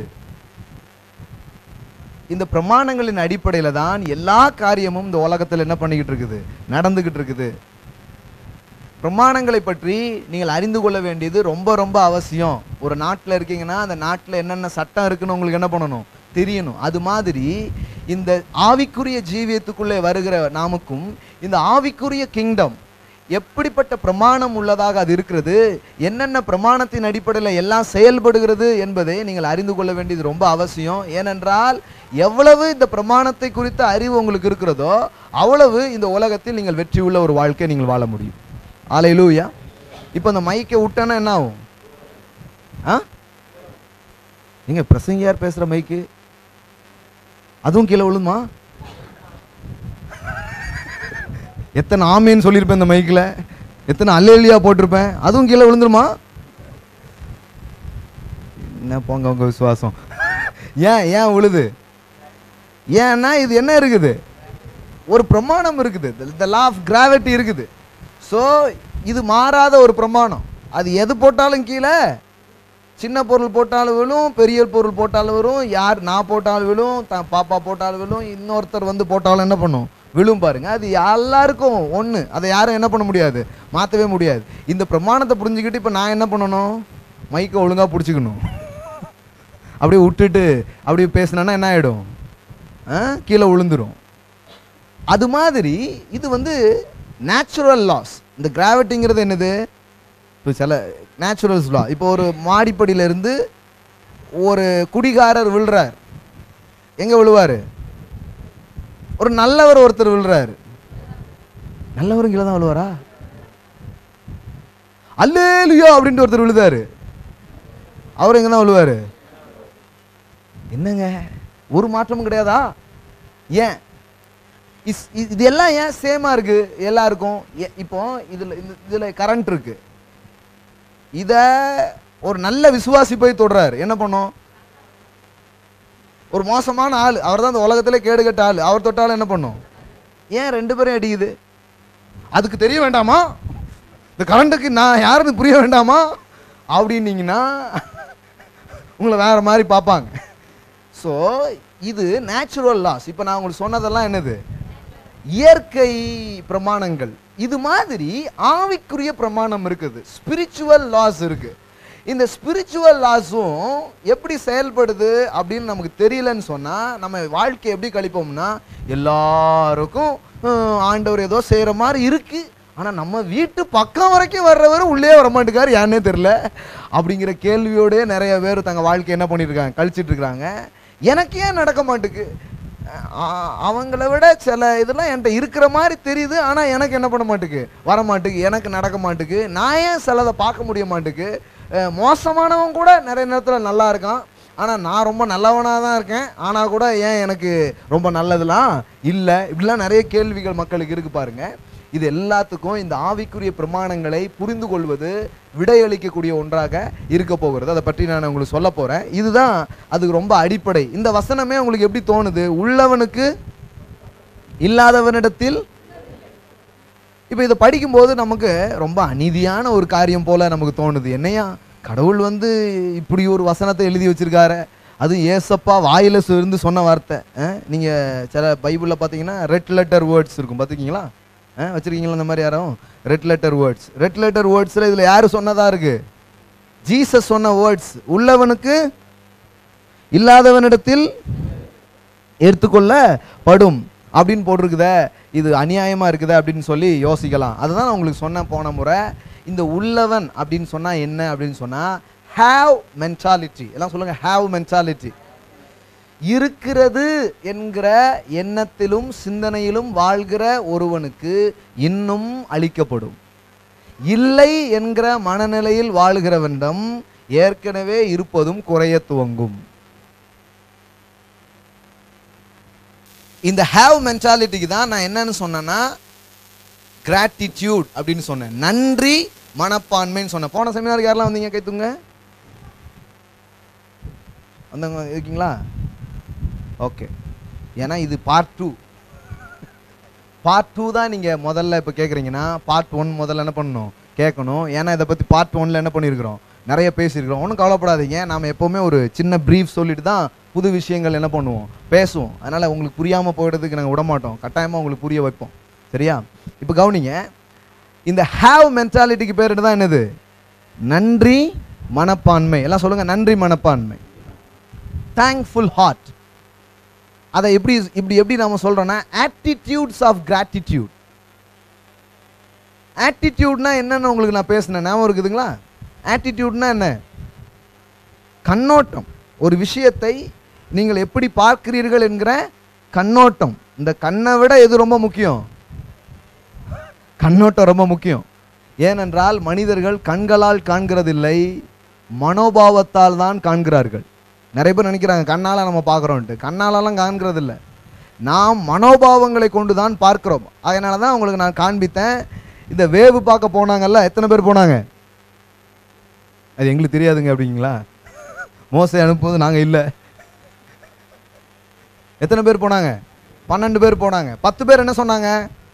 இந்த பிரமாணங்களின் அடிப்படையில் தான் எல்லா காரியமும் இந்த உலகத்தில் என்ன பண்ணிக்கிட்டு இருக்குது நடந்துக்கிட்டு இருக்குது பிரமாணங்களை பற்றி நீங்கள் அறிந்து கொள்ள வேண்டியது ரொம்ப ரொம்ப அவசியம் ஒரு நாட்டில் இருக்கீங்கன்னா அந்த நாட்டில் என்னென்ன சட்டம் இருக்குன்னு உங்களுக்கு என்ன பண்ணணும் தெரியணும் அது மாதிரி இந்த ஆவிக்குரிய ஜீவியத்துக்குள்ளே வருகிற நாமுக்கும் இந்த ஆவிக்குரிய கிங்டம் எப்படிப்பட்ட பிரமாணம் உள்ளதாக அது இருக்கிறது என்னென்ன பிரமாணத்தின் அடிப்படையில் எல்லாம் செயல்படுகிறது என்பதை நீங்கள் அறிந்து கொள்ள வேண்டியது ரொம்ப அவசியம் ஏனென்றால் எவ்வளவு இந்த பிரமாணத்தை குறித்த அறிவு உங்களுக்கு இருக்கிறதோ அவ்வளவு இந்த உலகத்தில் நீங்கள் வெற்றி உள்ள ஒரு வாழ்க்கையை நீங்கள் வாழ முடியும் ஆலையிலூயா இப்போ இந்த மைக்கை விட்டேன்னா என்ன ஆகும் ஆ நீங்க பிரசங்கியார் பேசுற மைக்கு அதுவும் கீழே விழுமா எத்தனை ஆமேன்னு சொல்லியிருப்பேன் இந்த மைக்கில் எத்தனை அல்லேலியா போட்டிருப்பேன் அதுவும் கீழே விழுந்துருமா என்ன போங்க உங்க விசுவாசம் ஏன் ஏன் விழுது ஏன்னா இது என்ன இருக்குது ஒரு பிரமாணம் இருக்குது த லா ஆஃப் கிராவிட்டி இருக்குது ஸோ இது மாறாத ஒரு பிரமாணம் அது எது போட்டாலும் கீழே சின்ன பொருள் போட்டாலும் விழும் பெரிய பொருள் போட்டாலும் வரும் யார் நான் போட்டாலும் விழும் த பாப்பா போட்டாலும் விழும் இன்னொருத்தர் வந்து போட்டாலும் என்ன பண்ணும் விழும் பாருங்க அது எல்லாருக்கும் ஒன்று அதை யாரும் என்ன பண்ண முடியாது மாற்றவே முடியாது இந்த பிரமாணத்தை புரிஞ்சுக்கிட்டு இப்போ நான் என்ன பண்ணணும் மைக்கை ஒழுங்காக பிடிச்சிக்கணும் அப்படியே விட்டுட்டு அப்படியே பேசினேன்னா என்ன ஆகிடும் கீழே விழுந்துரும் அது மாதிரி இது வந்து நேச்சுரல் லாஸ் இந்த கிராவிட்டிங்கிறது என்னது இப்போ சில நேச்சுரல்ஸ் லா இப்போ ஒரு மாடிப்படியில இருந்து ஒரு குடிகாரர் விழுறார் எங்க விழுவாரு ஒரு நல்லவர் ஒருத்தர் விழுறாரு நல்லவரும் கீழே தான் விழுவாரா அல்லேலுயா அப்படின்ட்டு ஒருத்தர் விழுதாரு அவர் எங்க தான் விழுவாரு என்னங்க ஒரு மாற்றமும் கிடையாதா ஏன் இஸ் இ- இது எல்லாம் ஏன் சேமா இருக்கு எல்லாருக்கும் எ- இப்போ இதுல இந்த- இதுல கரண்ட் இருக்கு இத ஒரு நல்ல விசுவாசி போய் தொடுறாரு என்ன பண்ணும் ஒரு மோசமான ஆள் அவர் தான் இந்த உலகத்திலே கேடுகட்ட ஆள் அவர் தொட்டாலும் என்ன பண்ணும் ஏன் ரெண்டு பேரும் அடிக்குது அதுக்கு தெரிய வேண்டாமா இந்த கரண்ட்டுக்கு நான் யாருன்னு புரிய வேண்டாமா அப்படின்னீங்கன்னா உங்களை வேற மாதிரி பார்ப்பாங்க ஸோ இது நேச்சுரல் லாஸ் இப்போ நான் உங்களுக்கு சொன்னதெல்லாம் என்னது இயற்கை பிரமாணங்கள் இது மாதிரி ஆவிக்குரிய பிரமாணம் இருக்குது ஸ்பிரிச்சுவல் லாஸ் இருக்கு இந்த ஸ்பிரிச்சுவல் லாஸும் எப்படி செயல்படுது அப்படின்னு நமக்கு தெரியலன்னு சொன்னா நம்ம வாழ்க்கை எப்படி கழிப்போம்னா எல்லாருக்கும் ஹம், ஆண்டவர் ஏதோ செய்யற மாதிரி இருக்கு ஆனா நம்ம வீட்டு பக்கம் வரைக்கும் வர்றவர் உள்ளே வர மாட்டேங்காரு ஏன்னே தெரியல அப்படிங்கிற கேள்வியோடயே நிறைய பேர் தங்க வாழ்க்கை என்ன பண்ணிட்டு இருக்காங்க கழிச்சிட்டு இருக்காங்க எனக்கு ஏன் நடக்க மாட்டுக்கு அ- அவங்கள விட சில இதெல்லாம் என்கிட்ட இருக்கிற மாதிரி தெரியுது ஆனா எனக்கு என்ன பண்ண மாட்டுக்கு வர மாட்டுக்கு எனக்கு நடக்க மாட்டுக்கு நான் ஏன் சிலதை பார்க்க முடிய மாட்டுக்கு அஹ் மோசமானவன் கூட நிறைய நேரத்துல நல்லா இருக்கான் ஆனா நான் ரொம்ப நல்லவனாக தான் இருக்கேன் ஆனா கூட ஏன் எனக்கு ரொம்ப நல்லதெல்லாம் இல்லை இப்படிலாம் நிறைய கேள்விகள் மக்களுக்கு இருக்கு பாருங்க இது எல்லாத்துக்கும் இந்த ஆவிக்குரிய பிரமாணங்களை புரிந்து கொள்வது விடையளிக்கக்கூடிய ஒன்றாக இருக்க போகிறது அதை பற்றி நான் உங்களுக்கு சொல்ல போறேன் இதுதான் அதுக்கு ரொம்ப அடிப்படை இந்த வசனமே உங்களுக்கு எப்படி தோணுது உள்ளவனுக்கு இல்லாதவனிடத்தில் இப்போ இதை படிக்கும்போது நமக்கு ரொம்ப அநீதியான ஒரு காரியம் போல நமக்கு தோணுது என்னையா கடவுள் வந்து இப்படி ஒரு வசனத்தை எழுதி வச்சிருக்காரு அதுவும் ஏசப்பா வாயில இருந்து சொன்ன வார்த்தை அஹ், நீங்க சில பைபிளில் பார்த்தீங்கன்னா ரெட் லெட்டர் வேர்ட்ஸ் இருக்கும் பார்த்துருக்கீங்களா ஆ வச்சிருக்கீங்களா இந்த மாதிரி யாரும் red letter words red letter வேர்ட்ஸில் இதில் யார் சொன்னதா இருக்கு ஜீசஸ் சொன்ன வேர்ட்ஸ் உள்ளவனுக்கு இல்லாதவனிடத்தில் எடுத்துக்கொள்ளப்படும் அப்படின்னு போட்டிருக்குதே இது அநியாயமா இருக்குதே அப்படின்னு சொல்லி யோசிக்கலாம் அதுதான் நான் உங்களுக்கு சொன்னேன் போன முறை இந்த உள்ளவன் அப்படின்னு சொன்னா என்ன அப்படின்னு சொன்னா ஹேவ் மென்டாலிட்டி எல்லாம் சொல்லுங்க ஹேவ் மென்டாலிட்டி இருக்கிறது என்கிற எண்ணத்திலும் சிந்தனையிலும் வாழ்கிற ஒருவனுக்கு இன்னும் அளிக்கப்படும் இல்லை என்கிற மனநிலையில் வாழ்கிறவனிடம் ஏற்கனவே இருப்பதும் குறைய துவங்கும் இந்த ஹேவ் மென்டாலிட்டிக்கு தான் நான் என்னன்னு சொன்னேன்னா கிராட்டிடியூட் அப்படின்னு சொன்னேன் நன்றி மனப்பான்மைன்னு சொன்னேன் போன செமினாருக்கு யாரெல்லாம் வந்தீங்க கைத்துங்க வந்தவங்க இருக்கீங்களா ஓகே ஏன்னா இது பார்ட் டூ பார்ட் டூ தான் நீங்கள் முதல்ல இப்போ கேட்குறீங்கன்னா பார்ட் ஒன் முதல்ல என்ன பண்ணணும் கேட்கணும் ஏன்னா இதை பற்றி பார்ட் ஒன்ல என்ன பண்ணியிருக்கிறோம் நிறைய பேசியிருக்கிறோம் ஒன்றும் கவலைப்படாதீங்க நாம் எப்போவுமே ஒரு சின்ன ப்ரீஃப் சொல்லிட்டு தான் புது விஷயங்கள் என்ன பண்ணுவோம் பேசுவோம் அதனால் உங்களுக்கு புரியாமல் போயிடுறதுக்கு நாங்கள் விட மாட்டோம் கட்டாயமாக உங்களுக்கு புரிய வைப்போம் சரியா இப்போ கவனிங்க இந்த ஹேவ் மென்டாலிட்டிக்கு பேர் தான் என்னது நன்றி மனப்பான்மை எல்லாம் சொல்லுங்கள் நன்றி மனப்பான்மை தேங்க்ஃபுல் ஹார்ட் அதை எப்படி இப்படி எப்படி நாம சொல்றோம்னா ஆட்டிடியூட்ஸ் ஆஃப் கிராட்டிடியூட் ஆட்டிடியூட்னா என்னன்னு உங்களுக்கு நான் பேசினேன் ஞாபகம் இருக்குதுங்களா ஆட்டிடியூட்னா என்ன கண்ணோட்டம் ஒரு விஷயத்தை நீங்கள் எப்படி பார்க்கிறீர்கள் என்கிற கண்ணோட்டம் இந்த கண்ணை விட எது ரொம்ப முக்கியம் கண்ணோட்டம் ரொம்ப முக்கியம் ஏனென்றால் மனிதர்கள் கண்களால் காண்கிறதில்லை மனோபாவத்தால் தான் காண்கிறார்கள் நிறைய பேர் நினைக்கிறாங்க கண்ணால் நம்ம பார்க்குறோன்ட்டு கண்ணாலலாம் காண்கிறது இல்லை நாம் மனோபாவங்களை கொண்டு தான் பார்க்கிறோம் அதனால தான் உங்களுக்கு நான் காண்பித்தேன் இந்த வேவு பார்க்க போனாங்கல்ல எத்தனை பேர் போனாங்க அது எங்களுக்கு தெரியாதுங்க அப்படிங்களா மோசை அனுப்பும்போது நாங்கள் இல்லை எத்தனை பேர் போனாங்க பன்னெண்டு பேர் போனாங்க பத்து பேர் என்ன சொன்னாங்க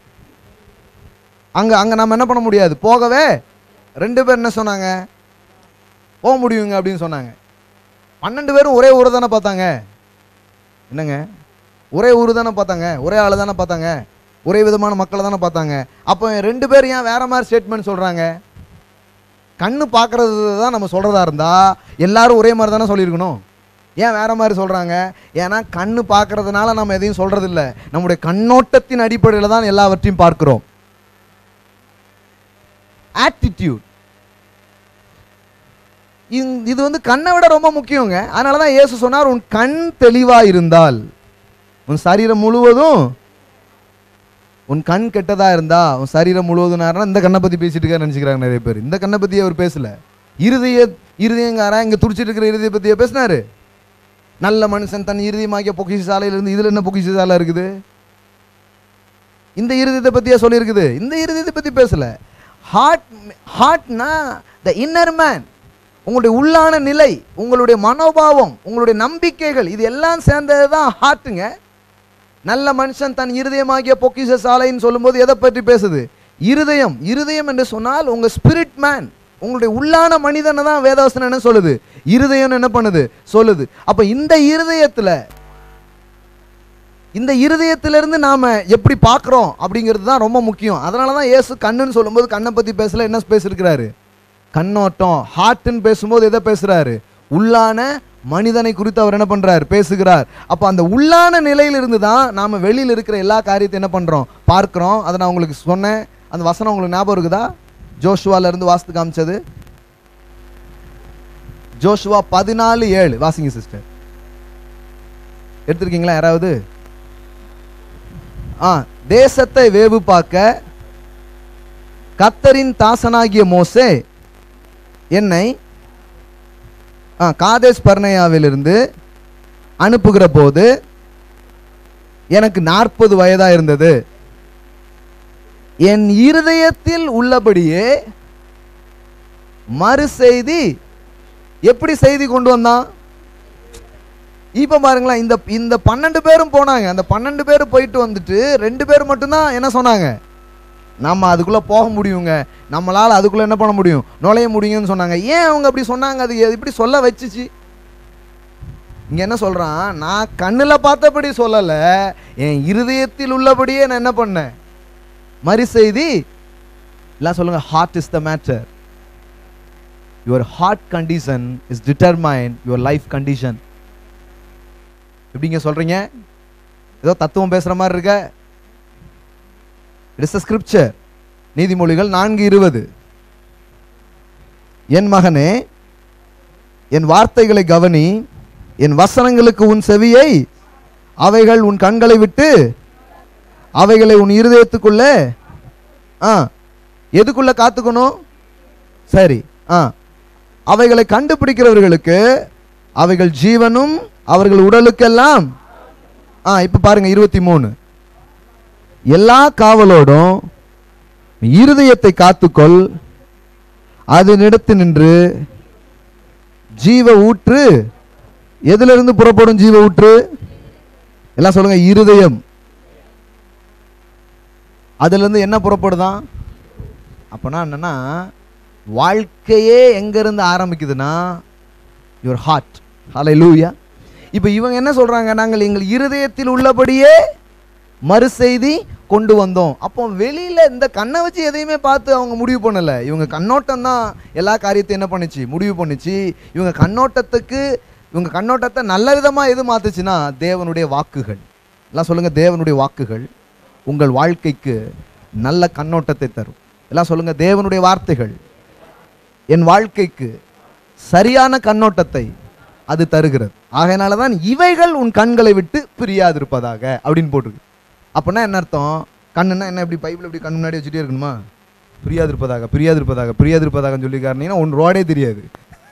அங்கே அங்கே நம்ம என்ன பண்ண முடியாது போகவே ரெண்டு பேர் என்ன சொன்னாங்க போக முடியுங்க அப்படின்னு சொன்னாங்க பன்னெண்டு பேரும் ஒரே ஊரை தானே பார்த்தாங்க என்னங்க ஒரே ஊர் தானே பார்த்தாங்க ஒரே ஆளை தானே பார்த்தாங்க ஒரே விதமான மக்களை தானே பார்த்தாங்க அப்போ ரெண்டு பேர் ஏன் வேற மாதிரி ஸ்டேட்மெண்ட் சொல்கிறாங்க கண்ணு பார்க்கறது தான் நம்ம சொல்கிறதா இருந்தால் எல்லாரும் ஒரே மாதிரி தானே சொல்லியிருக்கணும் ஏன் வேற மாதிரி சொல்கிறாங்க ஏன்னா கண்ணு பார்க்கறதுனால நம்ம எதையும் சொல்கிறதில்ல நம்முடைய கண்ணோட்டத்தின் அடிப்படையில் தான் எல்லாவற்றையும் பார்க்கிறோம் ஆட்டிடியூட் இந்த- இது வந்து கண்ணை விட ரொம்ப முக்கியங்க அதனால தான் இயேசு சொன்னார் உன் கண் தெளிவா இருந்தால் உன் சரீரம் முழுவதும் உன் கண் கெட்டதா இருந்தா உன் சரீரம் முழுவதும் நேரம் இந்த கண்ணை பத்தி பேசிட்டு இருக்காரு நினைச்சுக்கிறாங்க நிறைய பேர் இந்த கண்ணை பத்தி அவர் பேசல இருதய இருதயங்காரா இங்க துடிச்சிட்டு இருக்கிற இருதய பத்தியா பேசினாரு நல்ல மனுஷன் தன் இருதயமாகிய பொக்கிஷ சாலையில இருந்து இதுல என்ன பொக்கிஷ சாலை இருக்குது இந்த இருதயத்தை பற்றியா சொல்லியிருக்குது இந்த இருதயத்தை பற்றி பேசல ஹார்ட் ஹார்ட்னா த இன்னர் மேன் உங்களுடைய உள்ளான நிலை உங்களுடைய மனோபாவம் உங்களுடைய நம்பிக்கைகள் இது எல்லாம் சேர்ந்தது தான் ஹார்ட்டுங்க நல்ல மனுஷன் தன் இருதயமாகிய பொக்கிஷ சாலைன்னு சொல்லும்போது எதை பற்றி பேசுது இருதயம் இருதயம் என்று சொன்னால் உங்க ஸ்பிரிட் மேன் உங்களுடைய உள்ளான மனிதனை தான் வேதவசனம் என்ன சொல்லுது இருதயம் என்ன பண்ணுது சொல்லுது அப்ப இந்த இருதயத்துல இந்த இருதயத்திலிருந்து நாம எப்படி பார்க்குறோம் அப்படிங்கிறது தான் ரொம்ப முக்கியம் அதனால தான் இயேசு கண்ணுன்னு சொல்லும்போது கண்ணை பற்றி பேசல என்ன பேசியிருக்கிறாரு கண்ணோட்டம் ஹார்ட்னு பேசும்போது எதை பேசுறாரு உள்ளான மனிதனை குறித்து அவர் என்ன பண்றார் பேசுகிறார் அப்போ அந்த உள்ளான நிலையிலிருந்து தான் நாம வெளியில் இருக்கிற எல்லா காரியத்தையும் என்ன பண்றோம் பார்க்கிறோம் அதை நான் உங்களுக்கு சொன்னேன் அந்த வசனம் உங்களுக்கு ஞாபகம் இருக்குதா ஜோஷுவால இருந்து வாஸ்து காமிச்சது ஜோஷுவா பதினாலு ஏழு வாசிங்க சிஸ்டர் எடுத்திருக்கீங்களா யாராவது ஆ தேசத்தை வேவு பார்க்க கத்தரின் தாசனாகிய மோசே என்னை ஆ காதேஸ் பர்னையாவிலிருந்து அனுப்புகிற போது எனக்கு நாற்பது வயதா இருந்தது என் இருதயத்தில் உள்ளபடியே மறு செய்தி எப்படி செய்தி கொண்டு வந்தான் இப்ப பாருங்களேன் இந்த இந்த பன்னெண்டு பேரும் போனாங்க அந்த பன்னெண்டு பேர் போயிட்டு வந்துட்டு ரெண்டு பேர் மட்டும்தான் என்ன சொன்னாங்க நம்ம அதுக்குள்ள போக முடியுங்க நம்மளால அதுக்குள்ள என்ன பண்ண முடியும் நுழைய முடியும்னு சொன்னாங்க ஏன் அவங்க அப்படி சொன்னாங்க அது எப்படி சொல்ல வச்சுச்சு இங்க என்ன சொல்றான் நான் கண்ணுல பார்த்தபடி சொல்லல என் இருதயத்தில் உள்ளபடியே நான் என்ன பண்ணேன் மறு செய்தி எல்லாம் சொல்லுங்க heart is the matter your heart condition is determine your life condition எப்படிங்க சொல்றீங்க ஏதோ தத்துவம் பேசுற மாதிரி இருக்க இட்ஸ் ஸ்கிரிப்சர் நீதிமொழிகள் நான்கு இருபது என் மகனே என் வார்த்தைகளை கவனி என் வசனங்களுக்கு உன் செவியை அவைகள் உன் கண்களை விட்டு அவைகளை உன் இருதயத்துக்குள்ள ஆ எதுக்குள்ள காத்துக்கணும் சரி ஆ அவைகளை கண்டுபிடிக்கிறவர்களுக்கு அவைகள் ஜீவனும் அவர்கள் உடலுக்கெல்லாம் ஆ இப்ப பாருங்க இருபத்தி மூணு எல்லா காவலோடும் இருதயத்தை காத்துக்கொள் அதனிடத்து நின்று ஜீவ ஊற்று எதிலிருந்து புறப்படும் ஜீவ ஊற்று எல்லாம் சொல்லுங்க இருதயம் அதுல இருந்து என்ன புறப்படுதான் அப்பனா என்னன்னா வாழ்க்கையே எங்க இருந்து ஆரம்பிக்குதுன்னா யுவர் ஹார்ட் ஹலை லூயா இப்போ இவங்க என்ன சொல்றாங்க நாங்கள் எங்கள் இருதயத்தில் உள்ளபடியே மறு செய்தி கொண்டு வந்தோம் அப்போ வெளியில இந்த கண்ணை வச்சு எதையுமே பார்த்து அவங்க முடிவு பண்ணல இவங்க கண்ணோட்டம் தான் எல்லா காரியத்தையும் என்ன பண்ணுச்சு முடிவு பண்ணுச்சு இவங்க கண்ணோட்டத்துக்கு இவங்க கண்ணோட்டத்தை நல்ல விதமா எது மாத்துச்சுன்னா தேவனுடைய வாக்குகள் எல்லாம் சொல்லுங்க தேவனுடைய வாக்குகள் உங்கள் வாழ்க்கைக்கு நல்ல கண்ணோட்டத்தை தரும் எல்லாம் சொல்லுங்க தேவனுடைய வார்த்தைகள் என் வாழ்க்கைக்கு சரியான கண்ணோட்டத்தை அது தருகிறது ஆகையினால தான் இவைகள் உன் கண்களை விட்டு பிரியாதிருப்பதாக அப்படின்னு போட்டிருக்கு அப்படின்னா என்ன அர்த்தம் கண்ணுன்னா என்ன இப்படி பைபிள் இப்படி கண் முன்னாடி வச்சுட்டே இருக்கணுமா பிரியாதிருப்பதாக பிரியாதிருப்பதாக பிரியாதிருப்பதாகன்னு சொல்லி காரணீங்கன்னா ஒன் ரோடே தெரியாது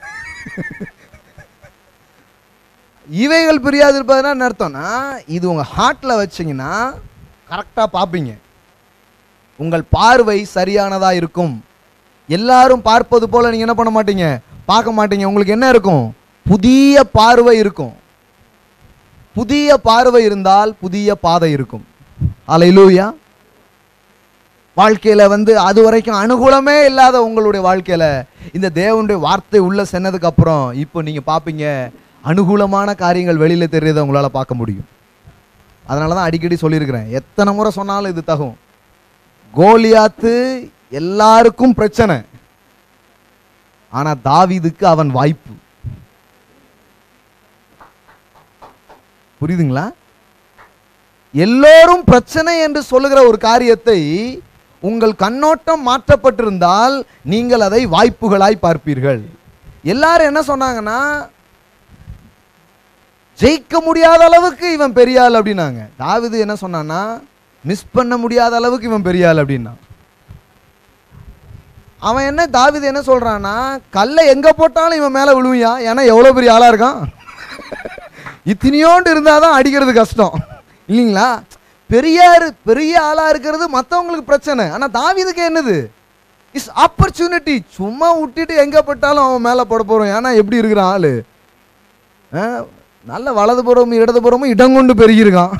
இவைகள் பிரியாதிருப்பதுனா என்ன அர்த்தம்னா இது உங்க ஹார்ட்ல வச்சீங்கன்னா கரெக்டாக பார்ப்பீங்க உங்கள் பார்வை சரியானதா இருக்கும் எல்லாரும் பார்ப்பது போல நீங்க என்ன பண்ண மாட்டீங்க பார்க்க மாட்டீங்க உங்களுக்கு என்ன இருக்கும் புதிய பார்வை இருக்கும் புதிய பார்வை இருந்தால் புதிய பாதை இருக்கும் அலையிலூயா வாழ்க்கையில வந்து அது வரைக்கும் அனுகூலமே இல்லாத உங்களுடைய வாழ்க்கையில இந்த தேவனுடைய வார்த்தை உள்ள சென்னதுக்கு அப்புறம் இப்போ நீங்க பார்ப்பீங்க அனுகூலமான காரியங்கள் வெளியில தெரியறதை உங்களால பார்க்க முடியும் அதனால தான் அடிக்கடி சொல்லியிருக்கிறேன் எத்தனை முறை சொன்னாலும் இது தகும் கோலியாத்து எல்லாருக்கும் பிரச்சனை ஆனா தாவீதுக்கு அவன் வாய்ப்பு புரியுதுங்களா எல்லோரும் பிரச்சனை என்று சொல்லுகிற ஒரு காரியத்தை உங்கள் கண்ணோட்டம் மாற்றப்பட்டிருந்தால் நீங்கள் அதை வாய்ப்புகளாய் பார்ப்பீர்கள் எல்லாரும் என்ன சொன்னாங்கன்னா ஜெயிக்க முடியாத அளவுக்கு இவன் பெரிய ஆள் அப்படின்னாங்க தாவிது என்ன சொன்னான்னா மிஸ் பண்ண முடியாத அளவுக்கு இவன் பெரிய ஆள் அப்படின்னா அவன் என்ன தாவிது என்ன சொல்றான்னா கல்லை எங்க போட்டாலும் இவன் மேல விழுவியா ஏன்னா எவ்வளவு பெரிய ஆளா இருக்கான் இத்தனையோண்டு இருந்தாதான் அடிக்கிறது கஷ்டம் இல்லைங்களா பெரியார் பெரிய ஆளா இருக்கிறது மற்றவங்களுக்கு பிரச்சனை ஆனா தாவீதுக்கு என்னது இஸ் ஆப்பர்ச்சுனிட்டி சும்மா விட்டுட்டு எங்க பட்டாலும் அவன் மேல போட போறோம் ஏன்னா எப்படி இருக்கிறான் ஆளு ஆ, நல்ல வலதுபுறமும் இடதுபுறமும் இடம் கொண்டு பெருகிருக்கான்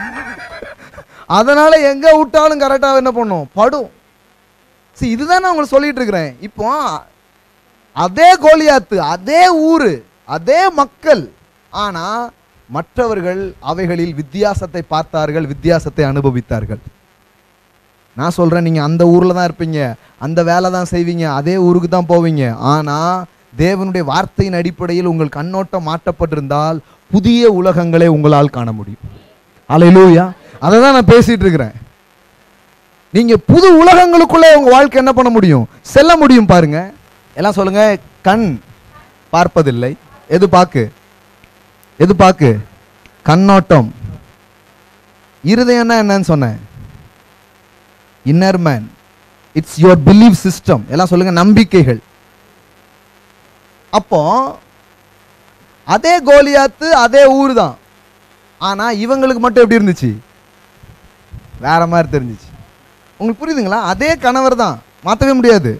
அதனால எங்க விட்டாலும் கரெக்டா என்ன பண்ணும் படும் சரி இதுதான் நான் உங்களுக்கு சொல்லிட்டு இருக்கிறேன் இப்போ அதே கோலியாத்து அதே ஊரு அதே மக்கள் ஆனா மற்றவர்கள் அவைகளில் வித்தியாசத்தை பார்த்தார்கள் வித்தியாசத்தை அனுபவித்தார்கள் நான் சொல்றேன் நீங்க அந்த ஊர்ல தான் இருப்பீங்க அந்த வேலை தான் செய்வீங்க அதே ஊருக்கு தான் போவீங்க ஆனா தேவனுடைய வார்த்தையின் அடிப்படையில் உங்கள் கண்ணோட்டம் மாற்றப்பட்டிருந்தால் புதிய உலகங்களை உங்களால் காண முடியும் அலையிலூயா அதை தான் நான் பேசிட்டு இருக்கிறேன் நீங்க புது உலகங்களுக்குள்ளே உங்க வாழ்க்கை என்ன பண்ண முடியும் செல்ல முடியும் பாருங்க எல்லாம் சொல்லுங்க கண் பார்ப்பதில்லை எது பாக்கு எது பாக்கு கண்ணோட்டம் இருதயம்னா என்னன்னு சொன்னேன் inner man it's your believe system எல்லாம் சொல்லுங்க நம்பிக்கைகள் அப்போ அதே கோலியாத்து அதே ஊர் தான் ஆனா இவங்களுக்கு மட்டும் எப்படி இருந்துச்சு வேற மாதிரி தெரிஞ்சிச்சு உங்களுக்கு புரியுதுங்களா அதே கணவர் தான் மாற்றவே முடியாது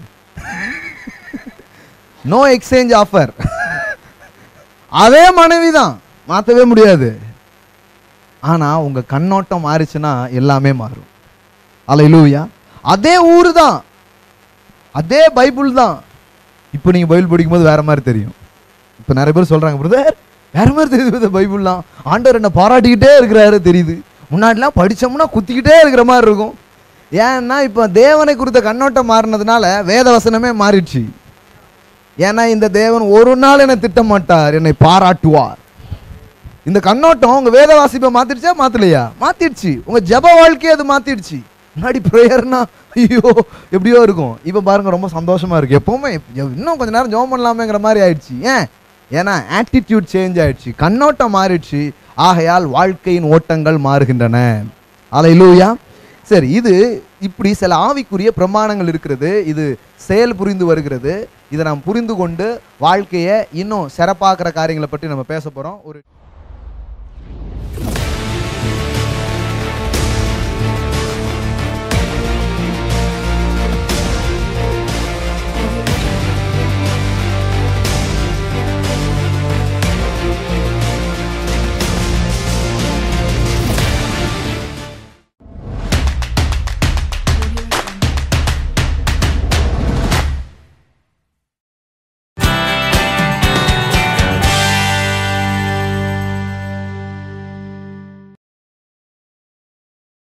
நோ எக்ஸ்சேஞ்ச் ஆஃபர் அதே மனைவி தான் மாற்றவே முடியாது ஆனா உங்க கண்ணோட்டம் மாறிச்சுன்னா எல்லாமே மாறும் அலையிலூயா அதே ஊர் தான் அதே பைபிள் தான் இப்போ நீங்க பைபிள் படிக்கும்போது வேற மாதிரி தெரியும் இப்போ நிறைய பேர் சொல்றாங்க பிரதர் வேற மாதிரி தெரியுது brother பைபிள்லாம் ஆண்டவர் என்ன பாராட்டிக்கிட்டே இருக்கிறாரு தெரியுது முன்னாடிலாம் படிச்சோம்னா குத்திக்கிட்டே இருக்கிற மாதிரி இருக்கும் ஏன்னா இப்போ தேவனை குறித்த கண்ணோட்டம் மாறினதுனால வேத வசனமே மாறிடுச்சு ஏன்னா இந்த தேவன் ஒரு நாள் என்னை திட்ட மாட்டார் என்னை பாராட்டுவார் இந்த கண்ணோட்டம் உங்க வேத வாசிப்பை மாத்திடுச்சா மாத்தலையா மாத்திடுச்சு உங்க ஜெப வாழ்க்கையை அது மாத்திடுச்சு முன்னாடி ப்ரேயர்னா ஐயோ எப்படியோ இருக்கும் இப்போ பாருங்க ரொம்ப சந்தோஷமா இருக்கு எப்பவுமே எப்~ இன்னும் கொஞ்ச நேரம் ஜெபம் பண்ணலாமேங்கிற மாதிரி ஆயிடுச்சு ஏன் ஏன்னா ஆட்டிடியூட் சேஞ்ச் ஆயிடுச்சு கண்ணோட்டம் மாறிடுச்சு ஆகையால் வாழ்க்கையின் ஓட்டங்கள் மாறுகின்றன அலையிலூயா சரி இது இப்படி சில ஆவிக்குரிய பிரமாணங்கள் இருக்கிறது இது செயல் புரிந்து வருகிறது இதை நாம் புரிந்து கொண்டு வாழ்க்கையை இன்னும் சிறப்பாக்குற காரியங்களை பற்றி நம்ம பேச போறோம் ஒரு